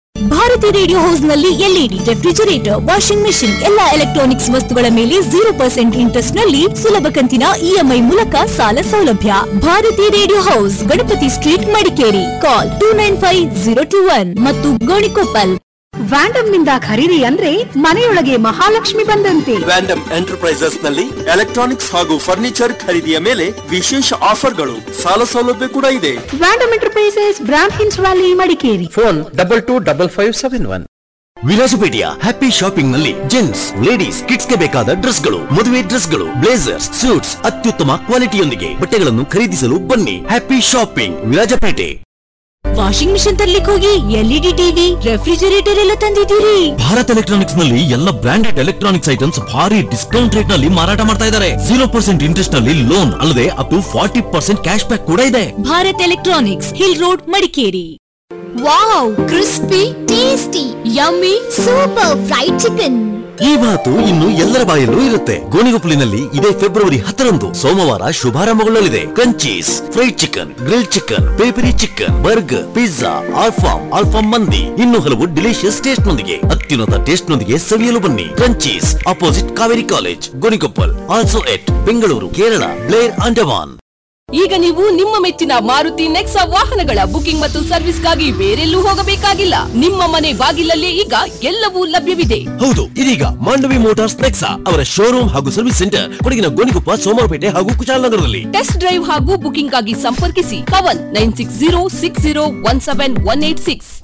Bharathi radio house ನಲ್ಲಿ ಎಲ್ಇಡಿ ರೆಫ್ರಿಜರೇಟರ್ ವಾಷಿಂಗ್ ಮೆಷಿನ್ ಎಲ್ಲಾ ಎಲೆಕ್ಟ್ರಾನಿಕ್ಸ್ ವಸ್ತುಗಳ ಮೇಲೆ ಜೀರೋ ಪರ್ಸೆಂಟ್ ಇಂಟ್ರೆಸ್ಟ್ ನಲ್ಲಿ ಸುಲಭ ಕಂತಿನ ಇಎಂಐ ಮೂಲಕ ಸಾಲ ಸೌಲಭ್ಯ Bharathi radio house Ganapathi street Madikeri call two nine five zero two one ಮತ್ತು ಗೋಣಿಕೊಪ್ಪಲ್ ವ್ಯಾಂಡಮ್ ನಿಂದ ಖರೀದಿ ಅಂದ್ರೆ ಮನೆಯೊಳಗೆ ಮಹಾಲಕ್ಷ್ಮಿ ಬಂದಂತೆ ವ್ಯಾಂಡಮ್ ಎಂಟರ್ಪ್ರೈಸಸ್ ನಲ್ಲಿ ಎಲೆಕ್ಟ್ರಾನಿಕ್ಸ್ ಹಾಗೂ ಫರ್ನಿಚರ್ ಖರೀದಿಯ ಮೇಲೆ ವಿಶೇಷ ಆಫರ್ಗಳು ಸಾಲ ಸೌಲಭ್ಯ ಕೂಡ ಇದೆ ವ್ಯಾಂಡಮ್ ಎಂಟರ್ಪ್ರೈಸಸ್ ಬ್ರಾಂಡ್ ಹಿನ್ಸ್ valley Madikeri phone double two double five seven one ವಿಲಾಸಪೇಟೆಯ ಹ್ಯಾಪಿ ಶಾಪಿಂಗ್ ನಲ್ಲಿ ಜೆಂಟ್ಸ್ ಲೇಡೀಸ್ ಕಿಡ್ಸ್ ಗೆ ಬೇಕಾದ ಡ್ರೆಸ್ಗಳು ಮದುವೆ ಡ್ರೆಸ್ಗಳು ಬ್ಲೇಸರ್ಸ್ ಸೂಟ್ಸ್ ಅತ್ಯುತ್ತಮ ಕ್ವಾಲಿಟಿಯೊಂದಿಗೆ ಬಟ್ಟೆಗಳನ್ನು ಖರೀದಿಸಲು ಬನ್ನಿ happy shopping Virajpet washing machine ತರ್ಲಿಕ್ಕೆ ಹೋಗಿ ಎಲ್ಇಡಿ ಟಿವಿ ರೆಫ್ರಿಜರೇಟರ್ ಎಲ್ಲ ತಂದಿದ್ದೀರಿ ಭಾರತ್ ಎಲೆಕ್ಟ್ರಾನಿಕ್ಸ್ ನಲ್ಲಿ ಎಲ್ಲ ಬ್ರಾಂಡೆಡ್ ಎಲೆಕ್ಟ್ರಾನಿಕ್ಸ್ ಐಟಮ್ಸ್ ಭಾರಿ ಡಿಸ್ಕೌಂಟ್ ರೇಟ್ ನಲ್ಲಿ ಮಾರಾಟ ಮಾಡ್ತಾ ಇದ್ದಾರೆ ಜೀರೋ ಪರ್ಸೆಂಟ್ ಇಂಟ್ರೆಸ್ಟ್ ನಲ್ಲಿ ಲೋನ್ ಅಲ್ಲದೆ up to forty percent cash back ಕೂಡ ಇದೆ Bharat electronics hill road Madikeri wow crispy tasty yummy super fried chicken ಈ ಮಾತು ಇನ್ನು ಎಲ್ಲರ ಬಾಯಲ್ಲೂ ಇರುತ್ತೆ ಗೋಣಿಗೊಪ್ಪಲಿನಲ್ಲಿ ಇದೇ ಫೆಬ್ರವರಿ ಹತ್ತರಂದು ಸೋಮವಾರ ಶುಭಾರಂಭಗೊಳ್ಳಲಿದೆ Kanchis fried chicken grill chicken ಪೇಪರಿ ಚಿಕನ್ ಬರ್ಗರ್ ಪಿಜ್ಜಾ ಆಲ್ಫಾಮ್ ಆಲ್ಫಾಮ್ ಮಂದಿ ಇನ್ನು ಹಲವು ಡಿಲಿಷಿಯಸ್ ಟೇಸ್ಟ್ ನೊಂದಿಗೆ ಅತ್ಯುನ್ನತ ಟೇಸ್ಟ್ ನೊಂದಿಗೆ ಸವಿಯಲು ಬನ್ನಿ Kanchi's opposite Kaveri college Gonikoppal also at Bengaluru Kerala Blair Andaman ಈಗ ನೀವು ನಿಮ್ಮ ಮೆಚ್ಚಿನ ಮಾರುತಿ ನೆಕ್ಸಾ ವಾಹನಗಳ ಬುಕಿಂಗ್ ಮತ್ತು ಸರ್ವಿಸ್ಗಾಗಿ ಬೇರೆಲ್ಲೂ ಹೋಗಬೇಕಾಗಿಲ್ಲ ನಿಮ್ಮ ಮನೆ ಬಾಗಿಲಲ್ಲೇ ಈಗ ಎಲ್ಲವೂ ಲಭ್ಯವಿದೆ ಹೌದು ಇದೀಗ ಮಾಂಡವಿ ಮೋಟಾರ್ಸ್ ನೆಕ್ಸಾ ಅವರ ಶೋರೂಮ್ ಹಾಗೂ ಸರ್ವಿಸ್ ಸೆಂಟರ್ ಕೊಡಗಿನ ಗೋಣಿಕೊಪ್ಪ ಸೋಮವಾರಪೇಟೆ ಹಾಗೂ ಕುಶಾಲನಗರದಲ್ಲಿ ಟೆಸ್ಟ್ ಡ್ರೈವ್ ಹಾಗೂ ಬುಕಿಂಗ್ ಆಗಿ ಸಂಪರ್ಕಿಸಿ Pavan nine six zero six zero one seven one eight six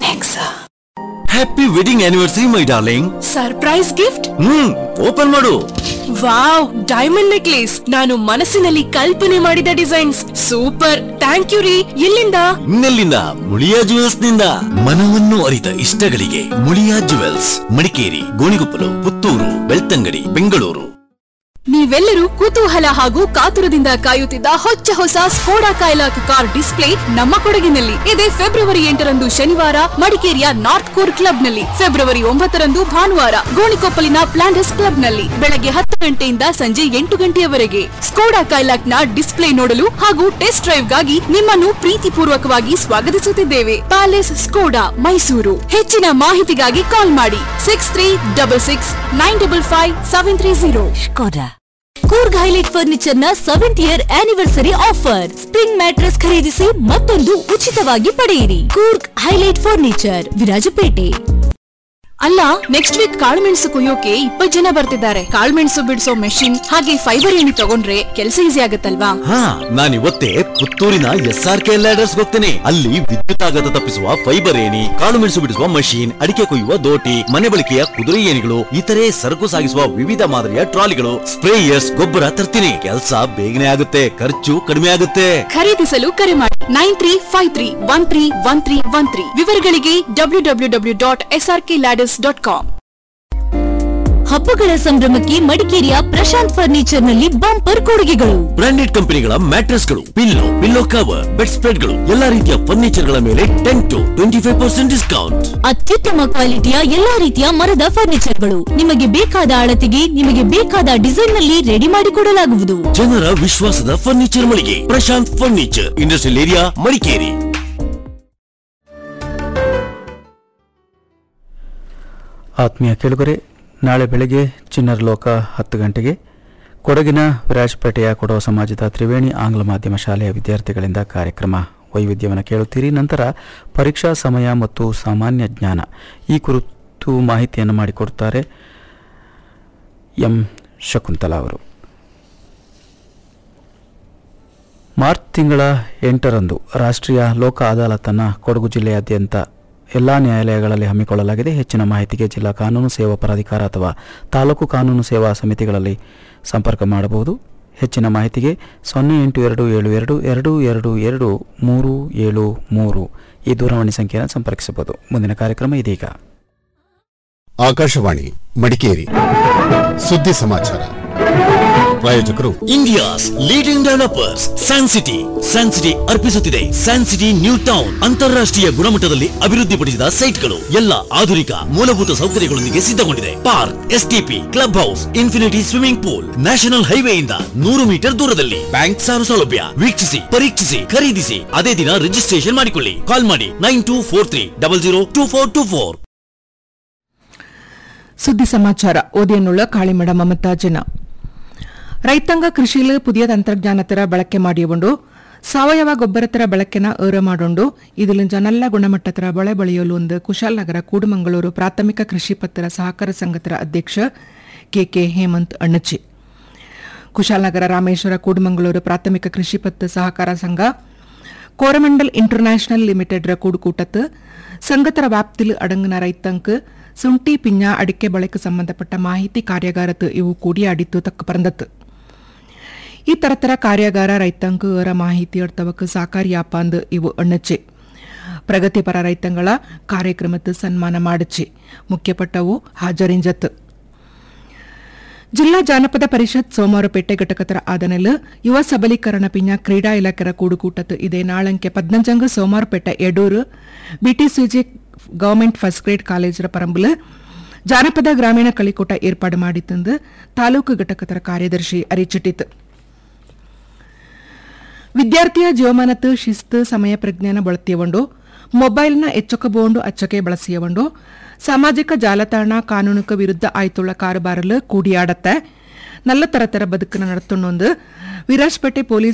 happy wedding anniversary my darling surprise gift hmm open ಮಾಡು ವಾವ್ ಡೈಮಂಡ್ ನೆಕ್ಲೇಸ್ ನಾನು ಮನಸ್ಸಿನಲ್ಲಿ ಕಲ್ಪನೆ ಮಾಡಿದ ಡಿಸೈನ್ಸ್ ಸೂಪರ್ ಥ್ಯಾಂಕ್ ಯು ರೀ ಎಲ್ಲಿಂದ ಇನ್ನೆಲ್ಲಿಂದ ಮುಳಿಯಾ ಜುವೆಲ್ಸ್ ನಿಂದ ಮನವನ್ನು ಅರಿತ ಇಷ್ಟಗಳಿಗೆ ಮುಳಿಯಾ ಜುವೆಲ್ಸ್ ಮಡಿಕೇರಿ ಗೋಣಿಗೊಪ್ಪಲು ಪುತ್ತೂರು ಬೆಳ್ತಂಗಡಿ ಬೆಂಗಳೂರು ನೀವೆಲ್ಲರೂ ಕುತೂಹಲ ಹಾಗೂ ಕಾತುರದಿಂದ ಕಾಯುತ್ತಿದ್ದ ಹೊಚ್ಚ ಹೊಸ ಸ್ಕೋಡಾ ಕೈಲಾಕ್ ಕಾರ್ ಡಿಸ್ಪ್ಲೇ ನಮ್ಮ ಕೊಡಗಿನಲ್ಲಿ ಇದೇ ಫೆಬ್ರವರಿ ಎಂಟರಂದು ಶನಿವಾರ ಮಡಿಕೇರಿಯ ನಾರ್ತ್ ಕೋರ್ ಕ್ಲಬ್ ನಲ್ಲಿ ಫೆಬ್ರವರಿ ಒಂಬತ್ತರಂದು ಭಾನುವಾರ ಗೋಣಿಕೊಪ್ಪಲಿನ ಪ್ಲಾಂಡಸ್ ಕ್ಲಬ್ ನಲ್ಲಿ ಬೆಳಗ್ಗೆ ಹತ್ತು ಗಂಟೆಯಿಂದ ಸಂಜೆ ಎಂಟು ಗಂಟೆಯವರೆಗೆ ಸ್ಕೋಡಾ ಕೈಲಾಕ್ ನ ಡಿಸ್ಪ್ಲೇ ನೋಡಲು ಹಾಗೂ ಟೆಸ್ಟ್ ಡ್ರೈವ್ ಗಾಗಿ ನಿಮ್ಮನ್ನು ಪ್ರೀತಿಪೂರ್ವಕವಾಗಿ ಸ್ವಾಗತಿಸುತ್ತಿದ್ದೇವೆ ಪ್ಯಾಲೇಸ್ ಸ್ಕೋಡಾ ಮೈಸೂರು ಹೆಚ್ಚಿನ ಮಾಹಿತಿಗಾಗಿ ಕಾಲ್ ಮಾಡಿ six three double six nine double five seven three zero Coorg highlight furniture ನ seventh year anniversary offer spring mattress ಖರೀದಿಸಿ ಮತ್ತೊಂದು ಉಚಿತವಾಗಿ ಪಡೆಯಿರಿ ಕೂರ್ಗ್ ಹೈಲೈಟ್ ಫರ್ನಿಚರ್ ವಿರಾಜಪೇಟೆ ಅಲ್ಲ ನೆಕ್ಸ್ಟ್ ವೀಕ್ ಕಾಳುಮೆಣಸು ಕೊಯ್ಯೋಕೆ ಇಪ್ಪತ್ ಜನ ಬರ್ತಿದ್ದಾರೆ ಕಾಳುಮೆಣಸು ಬಿಡಿಸೋ ಮೆಷಿನ್ ಹಾಗೆ ಫೈಬರ್ ಏಣಿ ತಗೊಂಡ್ರೆ ಕೆಲಸ ಈಸಿ ಆಗುತ್ತಲ್ವಾ ಹಾ ನಾನಿವತ್ತೇ ಪುತ್ತೂರಿನ ಎಸ್ ಆರ್ ಕೆ ಲ್ಯಾಡರ್ಸ್ ಹೋಗ್ತೇನೆ ಅಲ್ಲಿ ವಿದ್ಯುತ್ ಆಘಾತ ತಪ್ಪಿಸುವ ಫೈಬರ್ ಏಣಿ ಕಾಳು ಮೆಣಸು ಬಿಡಿಸುವ ಮಷೀನ್ ಅಡಿಕೆ ಕೊಯ್ಯುವ ದೋಟಿ ಮನೆ ಬಳಕೆಯ ಕುದುರೆ ಏಣಿಗಳು ಇತರೆ ಸರಕು ಸಾಗಿಸುವ ವಿವಿಧ ಮಾದರಿಯ ಟ್ರಾಲಿಗಳು ಸ್ಪ್ರೇಯರ್ಸ್ ಗೊಬ್ಬರ ತರ್ತೀನಿ ಕೆಲಸ ಬೇಗನೆ ಆಗುತ್ತೆ ಖರ್ಚು ಕಡಿಮೆ ಆಗುತ್ತೆ ಖರೀದಿಸಲು ಕರೆ ಮಾಡಿ nine three five three one three one three one three ವಿವರಗಳಿಗೆ W W W dot S R K ladders dot com ಹಬ್ಬಗಳ ಸಂಭ್ರಮಕ್ಕೆ ಮಡಿಕೇರಿಯ ಪ್ರಶಾಂತ್ ಫರ್ನಿಚರ್ ನಲ್ಲಿ ಬಂಪರ್ ಕೊಡುಗೆಗಳು ಬ್ರಾಂಡೆಡ್ ಕಂಪನಿಗಳ ಮ್ಯಾಟ್ರೆಸ್ಗಳು ಪಿಲ್ಲೋ ಪಿಲ್ಲೋ ಕವರ್ ಬೆಡ್ ಸ್ಪ್ರೆಡ್ಗಳು ಎಲ್ಲಾ ರೀತಿಯ ಫರ್ನಿಚರ್ ಗಳ ಮೇಲೆ ten to twenty five percent discount ಅತ್ಯುತ್ತಮ ಕ್ವಾಲಿಟಿಯ ಎಲ್ಲಾ ರೀತಿಯ ಮರದ ಫರ್ನಿಚರ್ಗಳು ನಿಮಗೆ ಬೇಕಾದ ಅಳತೆಗೆ ನಿಮಗೆ ಬೇಕಾದ ಡಿಸೈನ್ ನಲ್ಲಿ ರೆಡಿ ಮಾಡಿಕೊಡಲಾಗುವುದು ಜನರ ವಿಶ್ವಾಸದ ಫರ್ನಿಚರ್ ಮಳಿಗೆ Prashanth furniture industrial area Madikeri ಆತ್ಮೀಯ ಕೇಳುಗರೆ ನಾಳೆ ಬೆಳಗ್ಗೆ ಚಿನ್ನರ ಲೋಕ ಹತ್ತು ಗಂಟೆಗೆ ಕೊಡಗಿನ ವಿರಾಜಪೇಟೆಯ ಕೊಡವ ಸಮಾಜದ ತ್ರಿವೇಣಿ ಆಂಗ್ಲ ಮಾಧ್ಯಮ ಶಾಲೆಯ ವಿದ್ಯಾರ್ಥಿಗಳಿಂದ ಕಾರ್ಯಕ್ರಮ ವೈವಿಧ್ಯವನ್ನು ಕೇಳುತ್ತೀರಿ ನಂತರ ಪರೀಕ್ಷಾ ಸಮಯ ಮತ್ತು ಸಾಮಾನ್ಯ ಜ್ಞಾನ ಈ ಕುರಿತು ಮಾಹಿತಿಯನ್ನು ಮಾಡಿಕೊಡುತ್ತಾರೆ ಎಂ ಶಕುಂತಲಾ ಅವರು ಮಾರ್ಚ್ ತಿಂಗಳ ಎಂಟರಂದು ರಾಷ್ಟ್ರೀಯ ಲೋಕ ಅದಾಲತನ್ನು ಕೊಡಗು ಜಿಲ್ಲೆಯಾದ್ಯಂತ ಎಲ್ಲ ನ್ಯಾಯಾಲಯಗಳಲ್ಲಿ ಹಮ್ಮಿಕೊಳ್ಳಲಾಗಿದೆ ಹೆಚ್ಚಿನ ಮಾಹಿತಿಗೆ ಜಿಲ್ಲಾ ಕಾನೂನು ಸೇವಾ ಪ್ರಾಧಿಕಾರ ಅಥವಾ ತಾಲೂಕು ಕಾನೂನು ಸೇವಾ ಸಮಿತಿಗಳಲ್ಲಿ ಸಂಪರ್ಕ ಮಾಡಬಹುದು ಹೆಚ್ಚಿನ ಮಾಹಿತಿಗೆ ಸೊನ್ನೆ ಎಂಟು ಎರಡು ಏಳು ಎರಡು ಎರಡು ಎರಡು ಎರಡು ಮೂರು ಏಳು ಮೂರು ಈ ದೂರವಾಣಿ ಸಂಖ್ಯೆಯನ್ನು ಸಂಪರ್ಕಿಸಬಹುದು ಮುಂದಿನ ಕಾರ್ಯಕ್ರಮ ಇದೀಗ ಆಕಾಶವಾಣಿ ಮಡಿಕೇರಿ ಸುದ್ದಿ ಸಮಾಚಾರ ಪ್ರಾಯೋಜಕರು India's leading developers San City San City ಅರ್ಪಿಸುತ್ತಿದೆ ಸ್ಯಾನ್ ಸಿಟಿ ನ್ಯೂ ಟೌನ್ ಅಂತಾರಾಷ್ಟ್ರೀಯ ಗುಣಮಟ್ಟದಲ್ಲಿ ಅಭಿವೃದ್ಧಿಪಡಿಸಿದ ಸೈಟ್ಗಳು ಎಲ್ಲ ಆಧುನಿಕ ಮೂಲಭೂತ ಸೌಕರ್ಯಗಳೊಂದಿಗೆ ಸಿದ್ಧಗೊಂಡಿದೆ park STP club house infinity swimming pool national ಹೈವೇಯಿಂದ ನೂರು ಮೀಟರ್ ದೂರದಲ್ಲಿ ಬ್ಯಾಂಕ್ ಸಾಲ ಸೌಲಭ್ಯ ವೀಕ್ಷಿಸಿ ಪರೀಕ್ಷಿಸಿ ಖರೀದಿಸಿ ಅದೇ ದಿನ ರಿಜಿಸ್ಟ್ರೇಷನ್ ಮಾಡಿಕೊಳ್ಳಿ ಕಾಲ್ ಮಾಡಿ nine two four three double zero two four two four ಸುದ್ದಿ ಸಮಾಚಾರ ಓದಿಯನ್ನುಳ್ಳ ಕಾಳಿಮಡ ಮಮತಾಜನ ರೈತಾಂಗ ಕೃಷಿಲು ಪುದಿಯ ತಂತ್ರಜ್ಞಾನತರ ಬಳಕೆ ಮಾಡಿಕೊಂಡು ಸಾವಯವ ಗೊಬ್ಬರತರ ಬಳಕೆನ ಏರ ಮಾಡೋಂಡು ಇದರಿಂದ ನಲ್ಲ ಗುಣಮಟ್ಟತರ ಬಳೆ ಬೆಳೆಯಲು ಒಂದು ಕುಶಾಲನಗರ ಕೂಡುಮಂಗಳೂರು ಪ್ರಾಥಮಿಕ ಕೃಷಿ ಪತ್ತರ ಸಹಕಾರ ಸಂಘತರ ಅಧ್ಯಕ್ಷ ಕೆಕೆ ಹೇಮಂತ್ ಅಣ್ಣಚಿ ಕುಶಾಲನಗರ ರಾಮೇಶ್ವರ ಕೂಡುಮಂಗಳೂರು ಪ್ರಾಥಮಿಕ ಕೃಷಿ ಪತ್ತು ಸಹಕಾರ ಸಂಘ ಕೋರಮಂಡಲ್ ಇಂಟರ್ನ್ಯಾಷನಲ್ ಲಿಮಿಟೆಡ್ ರ ಕೂಡುಕೂಟತ್ತು ಸಂಘತರ ವ್ಯಾಪ್ತಿಲು ಅಡಂಗಿನ ರೈತಂಕ್ ಸುಂಟಿ ಪಿಂಜ ಅಡಿಕೆ ಬಳಕೆ ಸಂಬಂಧಪಟ್ಟ ಮಾಹಿತಿ ಕಾರ್ಯಾಗಾರತ್ತು ಇವು ಕೂಡಿ ಅಡಿತ್ತು ತಕ್ಕ ಪರಂದತ್ತು ಈ ತರತರ ಕಾರ್ಯಾಗಾರ ರೈತಾಂಕ ಅವರ ಮಾಹಿತಿ ಅರ್ಥವಕ್ಕೆ ಸಾಕಾರಿಯಾಪ ಅಂದು ಇವು ಅಣ್ಣಚ್ಚೆ ಪ್ರಗತಿಪರ ರೈತಂಗಳ ಕಾರ್ಯಕ್ರಮದ ಸನ್ಮಾನ ಮಾಡಚ್ಚೆ ಮುಖ್ಯಪಟ್ಟವು ಹಾಜರಿಂಜತ್ತು ಜಿಲ್ಲಾ ಜಾನಪದ ಪರಿಷತ್ ಸೋಮವಾರಪೇಟೆ ಘಟಕತರ ಆದನೆಲ್ ಯುವ ಸಬಲೀಕರಣ ಪಿಂಜ ಕ್ರೀಡಾ ಇಲಾಖೆರ ಕೂಡುಕೂಟತ್ತು ಇದೇ ನಾಳಂಕೆ ಪದ್ನಂಜಂಗ Somwarpet Edur B T C G government first grade ಕಾಲೇಜರ ಪರಂಬುಲು ಜಾನಪದ ಗ್ರಾಮೀಣ ಕಲಿಕೂಟ ಏರ್ಪಾಡು ಮಾಡಿತ್ತಂದು ತಾಲೂಕು ಘಟಕತರ ಕಾರ್ಯದರ್ಶಿ ಅರಿಚಿಟ್ಟಿತು ವಿದ್ಯಾರ್ಥಿಯ ಜೀವಮಾನತ್ತು ಶಿಸ್ತು ಸಮಯ ಪ್ರಜ್ಞಾನ ಬಳತಿಯವಂಡು ಮೊಬೈಲ್ನ ಎಚ್ಚೊಕಬೋಂಡು ಅಚ್ಚಕೆ ಬಳಸಿಯವಂಡು ಸಾಮಾಜಿಕ ಜಾಲತಾಣ ಕಾನೂನುಕ ವಿರುದ್ಧ ಆಯ್ತುಳ್ಳ ಕಾರುಬಾರಲು ಕೂಡಿಯಾಡತ್ತೆ ನಲ್ಲ ತರತರ ಬದುಕನ್ನು ನಡತೊಂಡೊಂದು ವಿರಾಜ್ಪೇಟೆ ಪೊಲೀಸ್